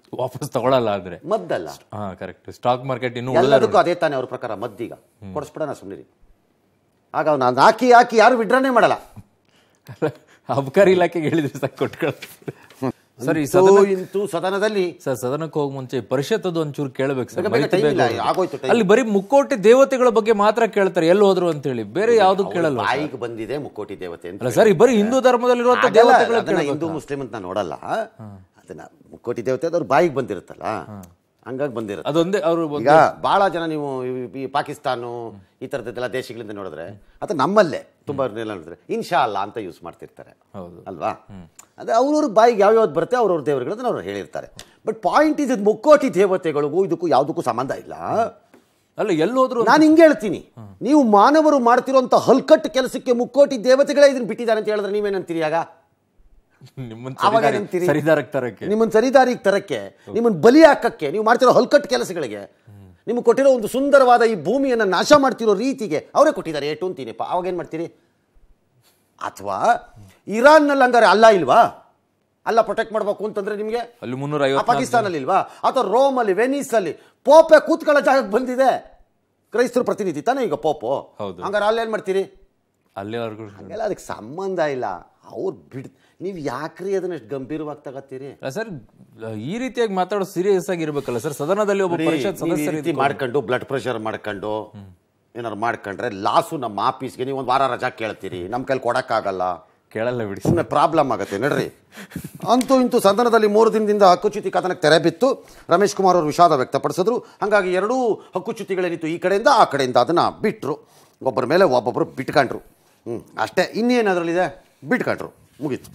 Speaker 2: ವಾಪಸ್ ತಗೊಳಲ್ಲ ಆದ್ರೆ
Speaker 1: ಮದ್ದಲ್ಲ
Speaker 2: ಹಾ ಕರೆಕ್ಟ್ ಸ್ಟಾಕ್ ಮಾರ್ಕೆಟ್ ಇನ್ನೂ
Speaker 1: ಎಲ್ಲದಕ್ಕೂ ಅದೇ ತಾನೇ ಅವ್ರ ಪ್ರಕಾರ ಮದ್ದೀಗ ಕೊಡಿಸ್ಬಿಡೋಣ ಸುಮ್ಮನೆ ಆಗ ಅವ್ನು ಅದ್ನ ಹಾಕಿ ಹಾಕಿ ಯಾರು ವಿಡ್ರಾನೇ ಮಾಡಲ್ಲ
Speaker 2: ಅಬಕಾರಿ ಇಲಾಖೆಗೆ ಹೇಳಿದ್ರೆ ಸಾಕು ಕೊಟ್ಕೊಳ ಸರ್ ಈ
Speaker 1: ಸೊ
Speaker 2: ಸದನ
Speaker 1: ಇಂತೂ ಸದನದಲ್ಲಿ
Speaker 2: ಸರ್ ಸದನಕ್ಕೆ ಹೋಗ್ ಮುಂಚೆ ಪರಿಷತ್ ಅದು ಒಂಚೂರು ಕೇಳಬೇಕು ಸರ್
Speaker 1: ಬೇಗ ಬೇಗ
Speaker 2: ಮಾಹಿತಿ
Speaker 1: time ಇಲ್ಲ,
Speaker 2: ಬೇಕು.
Speaker 1: ಆಗೋಯ್ತು time.
Speaker 2: ಅಲ್ಲಿ ಬರೀ ಮುಕ್ಕೋಟಿ ದೇವತೆಗಳ ಬಗ್ಗೆ ಮಾತ್ರ ಕೇಳ್ತಾರೆ ಎಲ್ಲಿ ಹೋದ್ರು ಅಂತ ಹೇಳಿ ಬೇರೆ ಯಾವ್ದು ಕೇಳಲ್ಲ ಸರ್.
Speaker 1: ಬಾಯಿಗೆ ಬಂದಿದೆ ಮುಕ್ಕೋಟಿ ದೇವತೆ ಅಂತ
Speaker 2: ಅಲ್ಲ ಸರ್ ಈ ಬರೀ ಹಿಂದೂ ಧರ್ಮದಲ್ಲಿರುವಂತ
Speaker 1: ಹಾಗಲ್ಲ,
Speaker 2: ದೇವತೆಗಳ
Speaker 1: ಅದನ್ನ ಹಿಂದೂ ಮುಸ್ಲಿಂ ಅಂತ ನಾನು ನೋಡಲ್ಲ ಅದನ್ನ ಮುಕ್ಕೋಟಿ ದೇವತೆ ಅದ್ರ ಬಾಯಿಗೆ ಬಂದಿರುತ್ತಲ್ಲ ಹಂಗಾಗಿ ಬಂದಿರುತ್ತೆ
Speaker 2: ಅದೊಂದೇ ಅವರು
Speaker 1: ಈಗ ಬಹಳ ಜನ ನೀವು ಈ- ಈ ಪಾಕಿಸ್ತಾನ ಈ ಥರದ್ದೆಲ್ಲ ದೇಶಗಳಿಂದ ನೋಡಿದ್ರೆ ಅಥವಾ ನಮ್ಮಲ್ಲೇ ತುಂಬಾ ನೋಡಿದ್ರೆ ಇನ್ಶಾ ಅಲ್ಲ ಅಂತ ಯೂಸ್ ಮಾಡ್ತಿರ್ತಾರೆ
Speaker 2: ಹೌದು.
Speaker 1: ಅಲ್ವಾ ಅದೇ ಅವ್ರವ್ರ ಬಾಯಿಗೆ ಯಾವ್ಯಾವ್ದು ಬರುತ್ತೆ ಅವ್ರವ್ರ ದೇವರುಗಳನ್ನ ಅವ್ರು ಹೇಳಿರ್ತಾರೆ ಬಟ್ ಪಾಯಿಂಟ್ ಇದು ಮುಕ್ಕೋಟಿ ದೇವತೆಗಳಿಗೂ ಇದಕ್ಕೂ ಯಾವುದಕ್ಕೂ ಸಂಬಂಧ ಇಲ್ಲ
Speaker 2: ಅಲ್ಲ ಎಲ್ಲಿ ಹೋದ್ರು
Speaker 1: ನಾನು ಹಿಂಗೆ ಹೇಳ್ತೀನಿ ನೀವು ಮಾನವರು ಮಾಡ್ತಿರೋಂಥ ಹಲ್ಕಟ್ಟು ಕೆಲಸಕ್ಕೆ ಮುಕ್ಕೋಟಿ ದೇವತೆಗಳೇ ಇದನ್ನ ಬಿಟ್ಟಿದ್ದಾರೆ ಅಂತ ಹೇಳಿದ್ರೆ ನೀವೇನಂತೀರಿ ಆಗ
Speaker 2: ನಿಮ್ಮನ್ನ
Speaker 1: ಆವಾಗ
Speaker 2: ಸರಿದಾರಿ-
Speaker 1: ಏನಂತೀರಿ?
Speaker 2: ಸರಿದಾರಕ್ಕೆ ತರಕ್ಕೆ
Speaker 1: ನಿಮ್ಮನ್ನ ಸರಿದಾರಿಗೆ ತರಕ್ಕೆ ನಿಮ್ಮನ್ನ ಬಲಿ ಹಾಕಕ್ಕೆ ನೀವು ಮಾಡ್ತಿರೋ ಹಲ್ಕಟ್ಟು ಕೆಲಸಗಳಿಗೆ ನಿಮ್ಗೆ ಕೊಟ್ಟಿರೋ ಒಂದು ಸುಂದರವಾದ ಈ ಭೂಮಿಯನ್ನು ನಾಶ ಮಾಡ್ತಿರೋ ರೀತಿಗೆ ಅವರೇ ಕೊಟ್ಟಿದ್ದಾರೆ ಏಟು ಅಂತೀನಿಪ್ಪ ಅವಾಗ ಏನು ಮಾಡ್ತೀರಿ ಅಥವಾ ಇರಾನ್ನಲ್ಲಿ ಹಂಗಾರೆ ಅಲ್ಲ ಇಲ್ವಾ ಅಲ್ಲ ಪ್ರೊಟೆಕ್ಟ್ ಮಾಡಬೇಕು ಅಂತಂದ್ರೆ ನಿಮಗೆ
Speaker 2: ಅಲ್ಲಿ ಮುನ್ನೂರ
Speaker 1: ಆ
Speaker 2: ಐವತ್ತು
Speaker 1: ಪಾಕಿಸ್ತಾನಲ್ಲಿ ಇಲ್ವಾ ಅಥವಾ ರೋಮಲ್ಲಿ ವೆನೀಸಲ್ಲಿ ಪೋಪೆ ಕೂತ್ಕೊಳ್ಳೋ ಜಾಗಕ್ಕೆ ಬಂದಿದೆ ಕ್ರೈಸ್ತರ ಪ್ರತಿನಿಧಿ ತಾನೇ ಈಗ ಪೋಪು
Speaker 2: ಹೌದು.
Speaker 1: ಹಂಗಾರೆ ಅಲ್ಲೇನು ಮಾಡ್ತೀರಿ
Speaker 2: ಅಲ್ಲಿವರೆಗೂ
Speaker 1: ಹಂಗೆಲ್ಲ ಅದಕ್ಕೆ ಸಂಬಂಧ ಇಲ್ಲ ಅವ್ರು ಬಿಡ್ ನೀವು ಯಾಕ್ರಿ ಅದನ್ನ ಎಷ್ಟು ಗಂಭೀರವಾಗಿ ತಗತ್ತೀರಿ
Speaker 2: ಸರ್ ಈ ರೀತಿಯಾಗಿ ಮಾತಾಡೋ ಸೀರಿಯಸ್ ಆಗಿರ್ಬೇಕಲ್ಲ ಸರ್ ಸದನದಲ್ಲಿ ಒಬ್ಬ ಪರಿಷತ್
Speaker 1: ನೀವು ಈ
Speaker 2: ಸದಸ್ಯರು
Speaker 1: ರೀತಿ ಮಾಡ್ಕೊಂಡು ಬ್ಲಡ್ ಪ್ರೆಷರ್ ಮಾಡ್ಕೊಂಡು ಏನಾರು ಮಾಡ್ಕೊಂಡ್ರೆ ಲಾಸು ನಮ್ಮ ಆಫೀಸ್ಗೆ ನೀವು ಒಂದು ವಾರ ರಜಾ ಕೇಳ್ತೀರಿ ನಮ್ಮ ಕೈಲಿ ಕೊಡಕ್ಕಾಗಲ್ಲ
Speaker 2: ಕೇಳಲ್ಲ ಬಿಡಿ
Speaker 1: ಸುಮ್ಮನೆ ಪ್ರಾಬ್ಲಮ್ ಆಗುತ್ತೆ ನಡ್ರಿ ಅಂತೂ ಇಂತೂ ಸದನದಲ್ಲಿ ಮೂರು ದಿನದಿಂದ ಹಕ್ಕುಚ್ಯುತಿ ಕಥನಕ್ಕೆ ತೆರೆ ಬಿತ್ತು ರಮೇಶ್ ಕುಮಾರ್ ಅವರು ವಿಷಾದ ವ್ಯಕ್ತಪಡಿಸಿದ್ರು ಹಾಗಾಗಿ ಎರಡೂ ಹಕ್ಕುಚ್ಯುತಿಗಳೇನಿತ್ತು ಈ ಕಡೆಯಿಂದ ಆ ಕಡೆಯಿಂದ ಅದನ್ನು ಬಿಟ್ಟರು ಒಬ್ಬರ ಮೇಲೆ ಒಬ್ಬೊಬ್ಬರು ಬಿಟ್ಕೊಂಡ್ರು ಹ್ಞೂ ಅಷ್ಟೇ ಇನ್ನೇನು ಅದರಲ್ಲಿದೆ ಬಿಟ್ಕೊಂಡ್ರು ಮುಗೀತು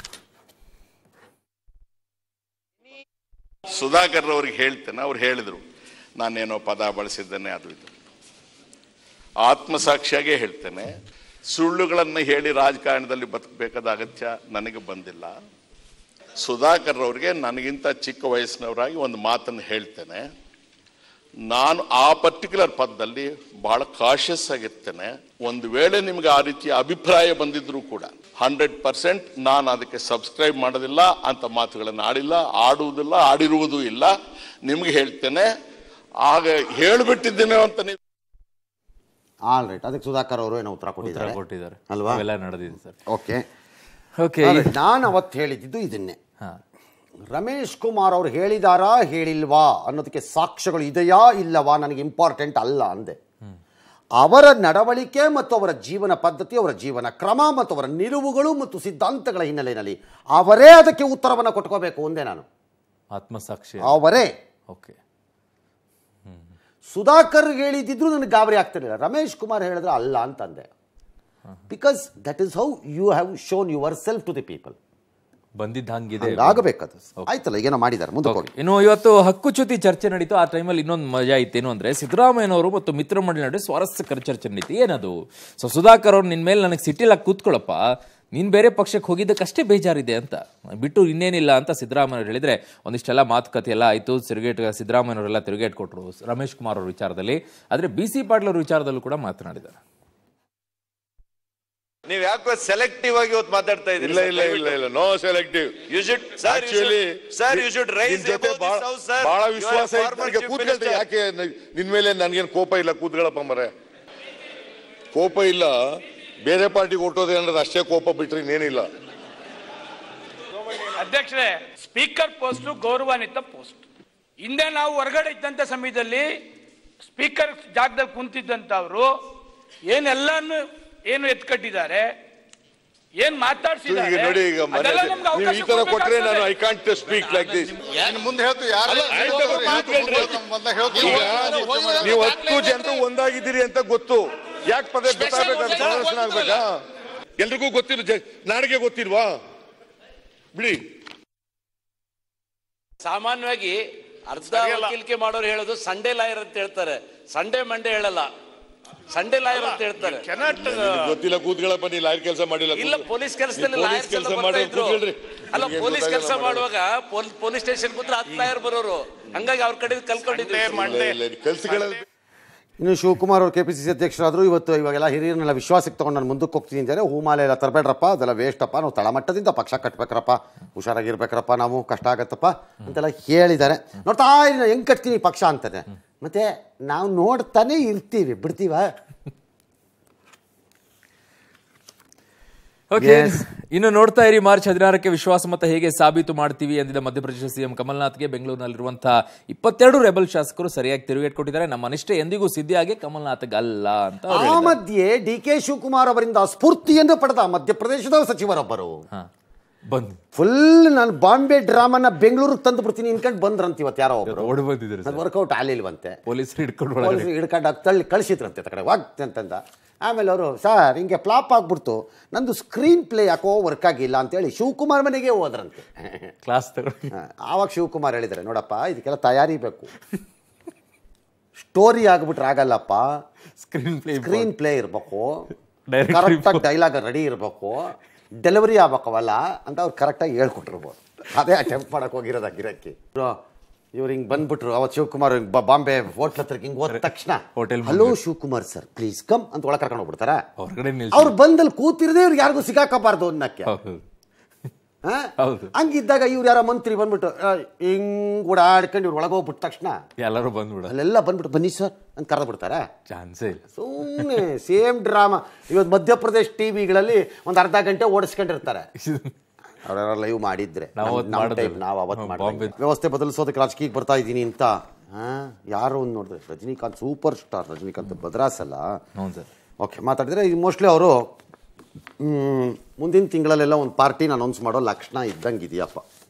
Speaker 4: ಸುಧಾಕರ್ ಅವ್ರಿಗೆ ಹೇಳ್ತೇನೆ ಅವ್ರು ಹೇಳಿದರು ನಾನೇನೋ ಪದ ಬಳಸಿದ್ದೇನೆ ಅದು ಇದು ಆತ್ಮಸಾಕ್ಷಿಯಾಗೇ ಹೇಳ್ತೇನೆ ಸುಳ್ಳುಗಳನ್ನು ಹೇಳಿ ರಾಜಕಾರಣದಲ್ಲಿ ಬದುಕಬೇಕಾದ ಅಗತ್ಯ ನನಗೆ ಬಂದಿಲ್ಲ ಸುಧಾಕರ್ ಅವರಿಗೆ ನನಗಿಂತ ಚಿಕ್ಕ ವಯಸ್ಸಿನವರಾಗಿ ಒಂದು ಮಾತನ್ನು ಹೇಳ್ತೇನೆ ನಾನು ಆ ಪರ್ಟಿಕ್ಯುಲರ್ ಪದದಲ್ಲಿ ಬಹಳ ಕಾಶಿಯಸ್ ಆಗಿರ್ತೇನೆ ಒಂದು ವೇಳೆ ನಿಮಗೆ ಆ ರೀತಿಯ ಅಭಿಪ್ರಾಯ ಬಂದಿದ್ರು ಕೂಡ ಹಂಡ್ರೆಡ್ ಪರ್ಸೆಂಟ್ ನಾನು ಅದಕ್ಕೆ ಸಬ್ಸ್ಕ್ರೈಬ್ ಮಾಡೋದಿಲ್ಲ ಅಂತ ಮಾತುಗಳನ್ನು ಆಡಿಲ್ಲ ಆಡುವುದಿಲ್ಲ ಆಡಿರುವುದೂ ಇಲ್ಲ ನಿಮ್ಗೆ ಹೇಳ್ತೇನೆ ಆಗ ಹೇಳ್ಬಿಟ್ಟಿದ್ದೇನೆ ಅಂತ ನೀವು
Speaker 1: ಆಲ್ ರೈಟ್ ಅದಕ್ಕೆ ಸುಧಾಕರ್ ಅವರು ಏನೋ ಉತ್ತರ
Speaker 2: ಉತ್ತರ
Speaker 1: ಕೊಟ್ಟಿದ್ದಾರೆ
Speaker 2: ಕೊಟ್ಟಿದ್ದಾರೆ
Speaker 1: ಅಲ್ವಾ?
Speaker 2: ಅವೆಲ್ಲ ನಡೆದಿದೆ ಸರ್
Speaker 1: ಓಕೆ
Speaker 2: ಓಕೆ
Speaker 1: ನಾನು ಅವತ್ತು ಹೇಳಿದ್ದು ಇದನ್ನೇ
Speaker 2: ಹಾ
Speaker 1: ರಮೇಶ್ ಕುಮಾರ್ ಅವ್ರು ಹೇಳಿದಾರಾ ಹೇಳಿಲ್ವಾ ಅನ್ನೋದಕ್ಕೆ ಸಾಕ್ಷ್ಯಗಳು ಇದೆಯಾ ಇಲ್ಲವಾ ನನಗೆ ಇಂಪಾರ್ಟೆಂಟ್ ಅಲ್ಲ ಅಂದೆ ಅವರ ನಡವಳಿಕೆ ಮತ್ತು ಅವರ ಜೀವನ ಪದ್ಧತಿ ಅವರ ಜೀವನ ಕ್ರಮ ಮತ್ತು ಅವರ ನಿಲುವುಗಳು ಮತ್ತು ಸಿದ್ಧಾಂತಗಳ ಹಿನ್ನೆಲೆಯಲ್ಲಿ ಅವರೇ ಅದಕ್ಕೆ ಉತ್ತರವನ್ನು ಕೊಟ್ಕೋಬೇಕು ಒಂದೇ ನಾನು
Speaker 2: ಆತ್ಮಸಾಕ್ಷಿ
Speaker 1: ಅವರೇ
Speaker 2: ಓಕೆ
Speaker 1: ಸುಧಾಕರ್ ಹೇಳಿದ್ರು ನನಗೆ ಗಾಬರಿ ಆಗ್ತಿರಲಿಲ್ಲ ರಮೇಶ್ ಕುಮಾರ್ ಹೇಳಿದ್ರೆ ಅಲ್ಲ ಅಂತಂದೆ because that is how you have shown yourself to the people
Speaker 2: ಬಂದಿದ್ದ ಹಂಗಿದೆ
Speaker 1: ಆಗಬೇಕದು ಆಯ್ತಲ್ಲ ಈಗೇನೋ ಮಾಡಿದ್ದಾರೆ ಮುಂದಕ್ಕೆ ಹೋಗಿ
Speaker 2: ಇನ್ನು ಇವತ್ತು ಹಕ್ಕುಚ್ಯುತಿ ಚರ್ಚೆ ನಡೀತು ಆ ಟೈಮಲ್ಲಿ ಇನ್ನೊಂದು ಮಜಾ ಇತ್ತು ಏನು ಅಂದ್ರೆ ಸಿದ್ದರಾಮಯ್ಯನವರು ಮತ್ತು ಮಿತ್ರಮಂಡಳಿ ನಡುವೆ ಸ್ವಾರಸ್ಯಕರ ಚರ್ಚೆ ನಡೀತು ಏನದು ಸೊ ಸುಧಾಕರ್ ಅವ್ರು ನಿನ್ ಮೇಲೆ ನನಗೆ ಸಿಟ್ಟಿಲ್ಲ ಕೂತ್ಕೊಳ್ಳಪ್ಪ ನೀನ್ ಬೇರೆ ಪಕ್ಷಕ್ಕೆ ಹೋಗಿದ್ದಕ್ಕಷ್ಟೇ ಬೇಜಾರಿದೆ ಅಂತ ಬಿಟ್ಟು ಇನ್ನೇನಿಲ್ಲ ಅಂತ ಸಿದ್ದರಾಮಯ್ಯ ಹೇಳಿದ್ರೆ ಒಂದಿಷ್ಟೆಲ್ಲ ಮಾತುಕತೆ ಎಲ್ಲ ಆಯ್ತು ತಿರುಗೇಟ್ ಸಿದ್ದರಾಮಯ್ಯನವರೆಲ್ಲ ತಿರುಗೇಟ್ ಕೊಟ್ಟರು ರಮೇಶ್ ಕುಮಾರ್ ಅವ್ರ ವಿಚಾರದಲ್ಲಿ ಆದ್ರೆ ಬಿ ಸಿ ಪಾಟೀಲ್ ಅವ್ರ ವಿಚಾರದಲ್ಲೂ ಕೂಡ ಮಾತನಾಡಿದ್ದಾರೆ
Speaker 5: ನೀವ್ ಯಾಕೋ ಸೆಲೆಕ್ಟಿವ್ ಆಗಿ ಇವತ್ತು ಮಾತಾಡ್ತಾ ಇದ್ದೀರಿ
Speaker 4: ಇಲ್ಲ ಇಲ್ಲ ಇಲ್ಲ ಇಲ್ಲ no selective
Speaker 5: you should sir
Speaker 4: actually
Speaker 5: sir you should raise
Speaker 4: ಜೊತೆ ಬಹಳ ಬಹಳ ವಿಶ್ವಾಸ ಇತ್ತು ನನಗೆ ಕೂತ್ಕೊಳ್ರಿ ಯಾಕೆ ನ- ನಿನ್ ಮೇಲೆ ನನ್ಗೇನು ಕೋಪ ಇಲ್ಲ ಕೂತ್ಕೊಳ್ಳಪ್ಪ ಮರೆ ಕೋಪ ಇಲ್ಲ ಬೇರೆ ಪಾರ್ಟಿಗೆ ಹೊಟ್ಟೋದೆ ಅನ್ನೋದು ಅಷ್ಟೇ ಕೋಪ ಬಿಟ್ರೆ ಇನ್ನೇನಿಲ್ಲ
Speaker 6: ಅಧ್ಯಕ್ಷರೇ ಸ್ಪೀಕರ್ ಪೋಸ್ಟ್ ಗೌರವಾನ್ವಿತ ಪೋಸ್ಟ್ ಹಿಂದೆ ನಾವು ಹೊರಗಡೆ ಇದ್ದಂತ ಸಮಯದಲ್ಲಿ ಸ್ಪೀಕರ್ ಜಾಗದಲ್ಲಿ ಕುಂತಿದ್ದಂತವ್ರು ಏನೆಲ್ಲಾನು ಏನು ಎತ್ಕಟ್ಟಿದ್ದಾರೆ ಏನ್
Speaker 4: ಈಗ
Speaker 6: ಮಾತಾಡ್ಸಿದ್ದಾರೆ
Speaker 4: ನೋಡಿ ಈಗ ಮನೆ
Speaker 6: ಅದೆಲ್ಲ ನಮ್ಗೆ
Speaker 4: ನೀವು ಈ
Speaker 6: ಅವಕಾಶ
Speaker 4: ತರ ಕೊಟ್ರೆ ನಾನು ಐ
Speaker 6: ಕೊಡ್ಬೇಕಾಗ್ತದೆ.
Speaker 4: ಕಾಂಟ್ ಸ್ಪೀಕ್ ಲೈಕ್ ದಿಸ್
Speaker 7: ಮುಂದೆ ಹೇಳ್ತು ಯಾರು
Speaker 4: ನೀವು ಹತ್ತು ಜನರು ಒಂದಾಗಿದ್ದೀರಿ ಅಂತ ಗೊತ್ತು ಯಾಕೆ ಪದೇ ಗೊತ್ತಾಗಬೇಕಾದ್ರೆ ಪ್ರದರ್ಶನ ಆಗ್ಬೇಕಾ ಎಲ್ರಿಗೂ ಗೊತ್ತಿರೋ ಜ- ನಾಡಿಗೆ ಗೊತ್ತಿಲ್ವಾ ಬಿಡಿ
Speaker 8: ಸಾಮಾನ್ಯವಾಗಿ ಅರ್ಧ ವಕೀಲಿಕೆ ಮಾಡೋರು ಹೇಳೋದು ಸಂಡೇ ಲಾಯರ್ ಅಂತ ಹೇಳ್ತಾರೆ ಸಂಡೇ ಮಂಡೇ ಹೇಳಲ್ಲ ಸಂಡೇ ಲಾಯರ್ ಅಂತ ಹೇಳ್ತಾರೆ
Speaker 4: ನಿಮ್ಗೆ ಗೊತ್ತಿಲ್ಲ ಕೂತ್ಗಳಪ್ಪ ನೀ ಲಾಯರ್ ಕೆಲಸ ಮಾಡಿಲ್ಲ
Speaker 8: ಇಲ್ಲ ಪೊಲೀಸ್ ಕೆಲಸದಲ್ಲಿ
Speaker 4: ನೀವು
Speaker 8: ಲಾಯರ್ಸ್
Speaker 4: ಕೆಲಸ
Speaker 8: ಎಲ್ಲ
Speaker 4: ಮಾಡಿ
Speaker 8: ಬರ್ತಾ ಇದ್ರು
Speaker 4: ಕೂತ್ಕೊಳ್ರಿ
Speaker 8: ಅಲ್ಲ
Speaker 4: ನಿಮ್ಗೆ
Speaker 8: ಪೊಲೀಸ್ ಕೆಲಸ
Speaker 4: ಗೊತ್ತಾಗಲ್ಲ
Speaker 8: ಮಾಡುವಾಗ ಪೊಲೀಸ್ ಸ್ಟೇಷನ್ ಕೂತ್ರೆ ಹತ್ತು ಲಾಯರ್ ಬರೋರು ಹಂಗಾಗಿ ಅವ್ರ ಕಡೆ ಕಲ್ಕೊಂಡಿದ್ವಿ
Speaker 4: ಇಲ್ಲ, ಇಲ್ಲ, ಕೆಲ್ಸಗಳಲ್ಲಿ
Speaker 1: ಇನ್ನು ಶಿವಕುಮಾರ್ ಅವರು ಕೆ ಪಿ ಸಿ ಸಿ ಅಧ್ಯಕ್ಷರಾದರು ಇವತ್ತು ಇವಾಗೆಲ್ಲ ಹಿರಿಯರನ್ನೆಲ್ಲ ವಿಶ್ವಾಸಕ್ಕೆ ತೊಗೊಂಡು ನಾನು ಮುಂದಕ್ಕೆ ಹೋಗ್ತೀನಿ ಅಂತಾರೆ ಹೂಮಾಲೆ ಎಲ್ಲ ತರಬೇಡ್ರಪ್ಪ ಅದೆಲ್ಲ ವೇಸ್ಟಪ್ಪ ನಾವು ತಳಮಟ್ಟದಿಂದ ಪಕ್ಷ ಕಟ್ಬೇಕ್ರಪ್ಪ ಹುಷಾರಾಗಿರ್ಬೇಕ್ರಪ್ಪ ನಾವು ಕಷ್ಟ ಆಗತ್ತಪ್ಪ ಅಂತೆಲ್ಲ ಹೇಳಿದ್ದಾರೆ ನೋಡ್ತಾ ಇರಿ ಹೆಂಗೆ ಕಟ್ತೀನಿ ಪಕ್ಷ ಅಂತಾನೆ ಮತ್ತೆ ನಾವು ನೋಡ್ತಾನೆ ಇರ್ತೀವಿ ಬಿಡ್ತೀವ
Speaker 2: ಓಕೆ
Speaker 1: Yes.
Speaker 2: ಇನ್ನು ನೋಡ್ತಾ ಇರಿ ಮಾರ್ಚ್ ಹದಿನಾರಕ್ಕೆ ವಿಶ್ವಾಸಮತ ಹೇಗೆ ಸಾಬೀತು ಮಾಡ್ತೀವಿ ಎಂದಿದ್ದ ಮಧ್ಯಪ್ರದೇಶ ಸಿಎಂ ಕಮಲ್ನಾಥ್ಗೆ ಬೆಂಗಳೂರಿನಲ್ಲಿರುವಂತಹ ಇಪ್ಪತ್ತೆರಡು ರೆಬಲ್ ಶಾಸಕರು ಸರಿಯಾಗಿ ತಿರುಗೇಟ್ ಕೊಟ್ಟಿದ್ದಾರೆ ನಮ್ಮ ಅನಿಷ್ಟೇ ಎಂದಿಗೂ ಸಿದ್ಧಿಯಾಗಿ ಕಮಲ್ನಾಥ್ಗೆ ಅಲ್ಲ ಅಂತ ಅವ್ರು
Speaker 1: ಆ
Speaker 2: ಹೇಳಿದ್ದಾರೆ.
Speaker 1: ಮಧ್ಯೆ ಡಿ ಕೆ ಶಿವಕುಮಾರ್ ಅವರಿಂದ ಸ್ಫೂರ್ತಿಯನ್ನು ಪಡೆದ ಮಧ್ಯಪ್ರದೇಶದ ಸಚಿವರೊಬ್ಬರು
Speaker 2: ಹಾ. ಬಂದು
Speaker 1: ಫುಲ್ ನಾನು ಬಾಂಬೆ ಡ್ರಾಮಾನ ಬೆಂಗಳೂರಿಗೆ ತಂದು ಬಿಡ್ತೀನಿ ಇನ್ಕಂಡು ಬಂದ್ರಂತ ಇವತ್ತು ಯಾರೋ ಒಬ್ರು
Speaker 2: ಓಡಿ ಬಂದಿದ್ದಾರೆ
Speaker 1: ಅದು ವರ್ಕೌಟ್ ಆಗಲಿಲ್ವಂತೆ
Speaker 2: ಪೊಲೀಸರು ಹಿಡ್ಕೊಂಡು ಒಳಗಡೆ
Speaker 1: ಪೊಲೀಸರು ಹಿಡ್ಕೊಂಡು ಹಾಕ್ ತಳ್ಳಿ ಕಳಿಸಿದ್ರಂತೆ ಆ ಕಡೆ ವಾಗ್ತೆ ಅಂತಂದ ಆಮೇಲೆ ಅವರು ಸರ್ ಹಿಂಗೆ ಫ್ಲಾಪ್ ಆಗ್ಬಿಡ್ತು ನಂದು ಸ್ಕ್ರೀನ್ ಪ್ಲೇ ಯಾಕೋ ವರ್ಕ್ ಆಗಿಲ್ಲ ಅಂತೇಳಿ ಶಿವಕುಮಾರ್ ಮನೆಗೆ ಹೋದ್ರಂತೆ
Speaker 2: ಕ್ಲಾಸ್ ತಗೊಂಡು
Speaker 1: ಹಾ, ಆವಾಗ ಶಿವಕುಮಾರ್ ಹೇಳಿದ್ದಾರೆ ನೋಡಪ್ಪ ಇದಕ್ಕೆಲ್ಲ ತಯಾರಿ ಬೇಕು ಸ್ಟೋರಿ ಆಗ್ಬಿಟ್ರೆ ಆಗಲ್ಲಪ್ಪ
Speaker 2: ಸ್ಕ್ರೀನ್ ಪ್ಲೇ
Speaker 1: ಸ್ಕ್ರೀನ್ ಪ್ಲೇ ಇರಬೇಕು
Speaker 2: Direct
Speaker 1: ಕರೆಕ್ಟಾಗಿ ಡೈಲಾಗ್ ರೆಡಿ ಇರಬೇಕು ಡೆಲಿವರಿ ಆಗ್ಬೇಕವಲ್ಲ ಅಂತ ಅವ್ರು ಕರೆಕ್ಟಾಗಿ ಹೇಳ್ಕೊಟ್ಟಿರ್ಬೋದು ಅದೇ ಅಟೆಂಪ್ಟ್ ಮಾಡಕ್ಕೆ ಹೋಗಿರೋದು ಆ ಗಿರಕ್ಕಿ ಇವ್ರು ಹಿಂಗೆ ಬಂದ್ಬಿಟ್ರು ಅವತ್ತು ಶಿವಕುಮಾರ್ ಹಿಂಗ್ ಬ- ಬಾಂಬೆ ಹೋಟ್ಲ್ ಹತ್ರಕ್ಕೆ ಹಿಂಗೆ ಹೋದ ತಕ್ಷಣ
Speaker 2: Hotel ಮುಂದೆ.
Speaker 1: Hello Shivakumar sir please come ಅಂತ ಒಳಗೆ ಕರ್ಕೊಂಡು ಹೋಗ್ಬಿಡ್ತಾರ
Speaker 2: ಹೊರಗಡೆ ನಿಲ್ಸಿ
Speaker 1: ಅವ್ರು ಬಂದಲ್ಲಿ ಕೂತಿರದೆ ಇವ್ರಿಗೆ ಯಾರಿಗೂ ಸಿಗಾಕಬಾರ್ದು ಅನ್ನಕ್ಕೆ
Speaker 2: ಹೌದು
Speaker 1: ಹಾ?
Speaker 2: ಹೌದು.
Speaker 1: ಹಂಗಿದ್ದಾಗ ಇವ್ರು ಯಾರ ಮಂತ್ರಿ ಬಂದ್ಬಿಟ್ಟು ಆ, ಹಿಂಗ್ ಓಡಾಡ್ಕೊಂಡು ಇವ್ರು ಒಳಗೆ ಹೋಗ್ಬಿಟ್ಟ ತಕ್ಷಣ
Speaker 2: ಎಲ್ಲರೂ ಬಂದ್ಬಿಡ
Speaker 1: ಅಲ್ಲೆಲ್ಲ ಬಂದ್ಬಿಟ್ಟು ಬನ್ನಿ ಸರ್ ಅಂತ ಕರೆದು ಬಿಡ್ತಾರ
Speaker 2: ಚಾನ್ಸೇ ಇಲ್ಲ
Speaker 1: ಸುಮ್ಮನೆ ಸೇಮ್ ಡ್ರಾಮಾ ಇವತ್ತು ಮಧ್ಯಪ್ರದೇಶ್ ಟಿವಿಗಳಲ್ಲಿ ಒಂದು ಅರ್ಧ ಗಂಟೆ ಓಡಿಸ್ಕೊಂಡಿರ್ತಾರೆ ಅವ್ರ ಲೈವ್ ಮಾಡಿದ್ರೆ
Speaker 2: ನಾವು ಅವತ್ತು
Speaker 1: ನಮ್ಮ
Speaker 2: ಮಾಡಿದ್ವಿ.
Speaker 1: type ನಾವು ಅವತ್ತು
Speaker 2: ಹ್ಮ್,
Speaker 1: ಮಾಡಿದ್ವಿ
Speaker 2: ಬಾಂಬೆ.
Speaker 1: ವ್ಯವಸ್ಥೆ ಬದಲಿಸೋದಕ್ಕೆ ರಾಜಕೀಯಕ್ಕೆ ಬರ್ತಾ ಇದ್ದೀನಿ ಅಂತ ಹಾ ಯಾರು ಒಂದು ನೋಡಿದ್ರೆ ರಜನಿಕಾಂತ್ ಸೂಪರ್ ಸ್ಟಾರ್ ರಜನಿಕಾಂತ್ ಬದ್ರಾಸಲ್ಲ
Speaker 2: ಹೌದು ಸರ್
Speaker 1: ಓಕೆ ಮಾತಾಡಿದ್ರೆ ಇದು ಮೋಸ್ಟ್ಲಿ ಅವರು ಮುಂದಿನ ತಿಂಗಳಲ್ಲೆಲ್ಲ ಒಂದು ಪಾರ್ಟಿನ ಅನೌನ್ಸ್ ಮಾಡೋ ಲಕ್ಷಣ ಇದ್ದಂಗೆ ಇದೆಯಪ್ಪ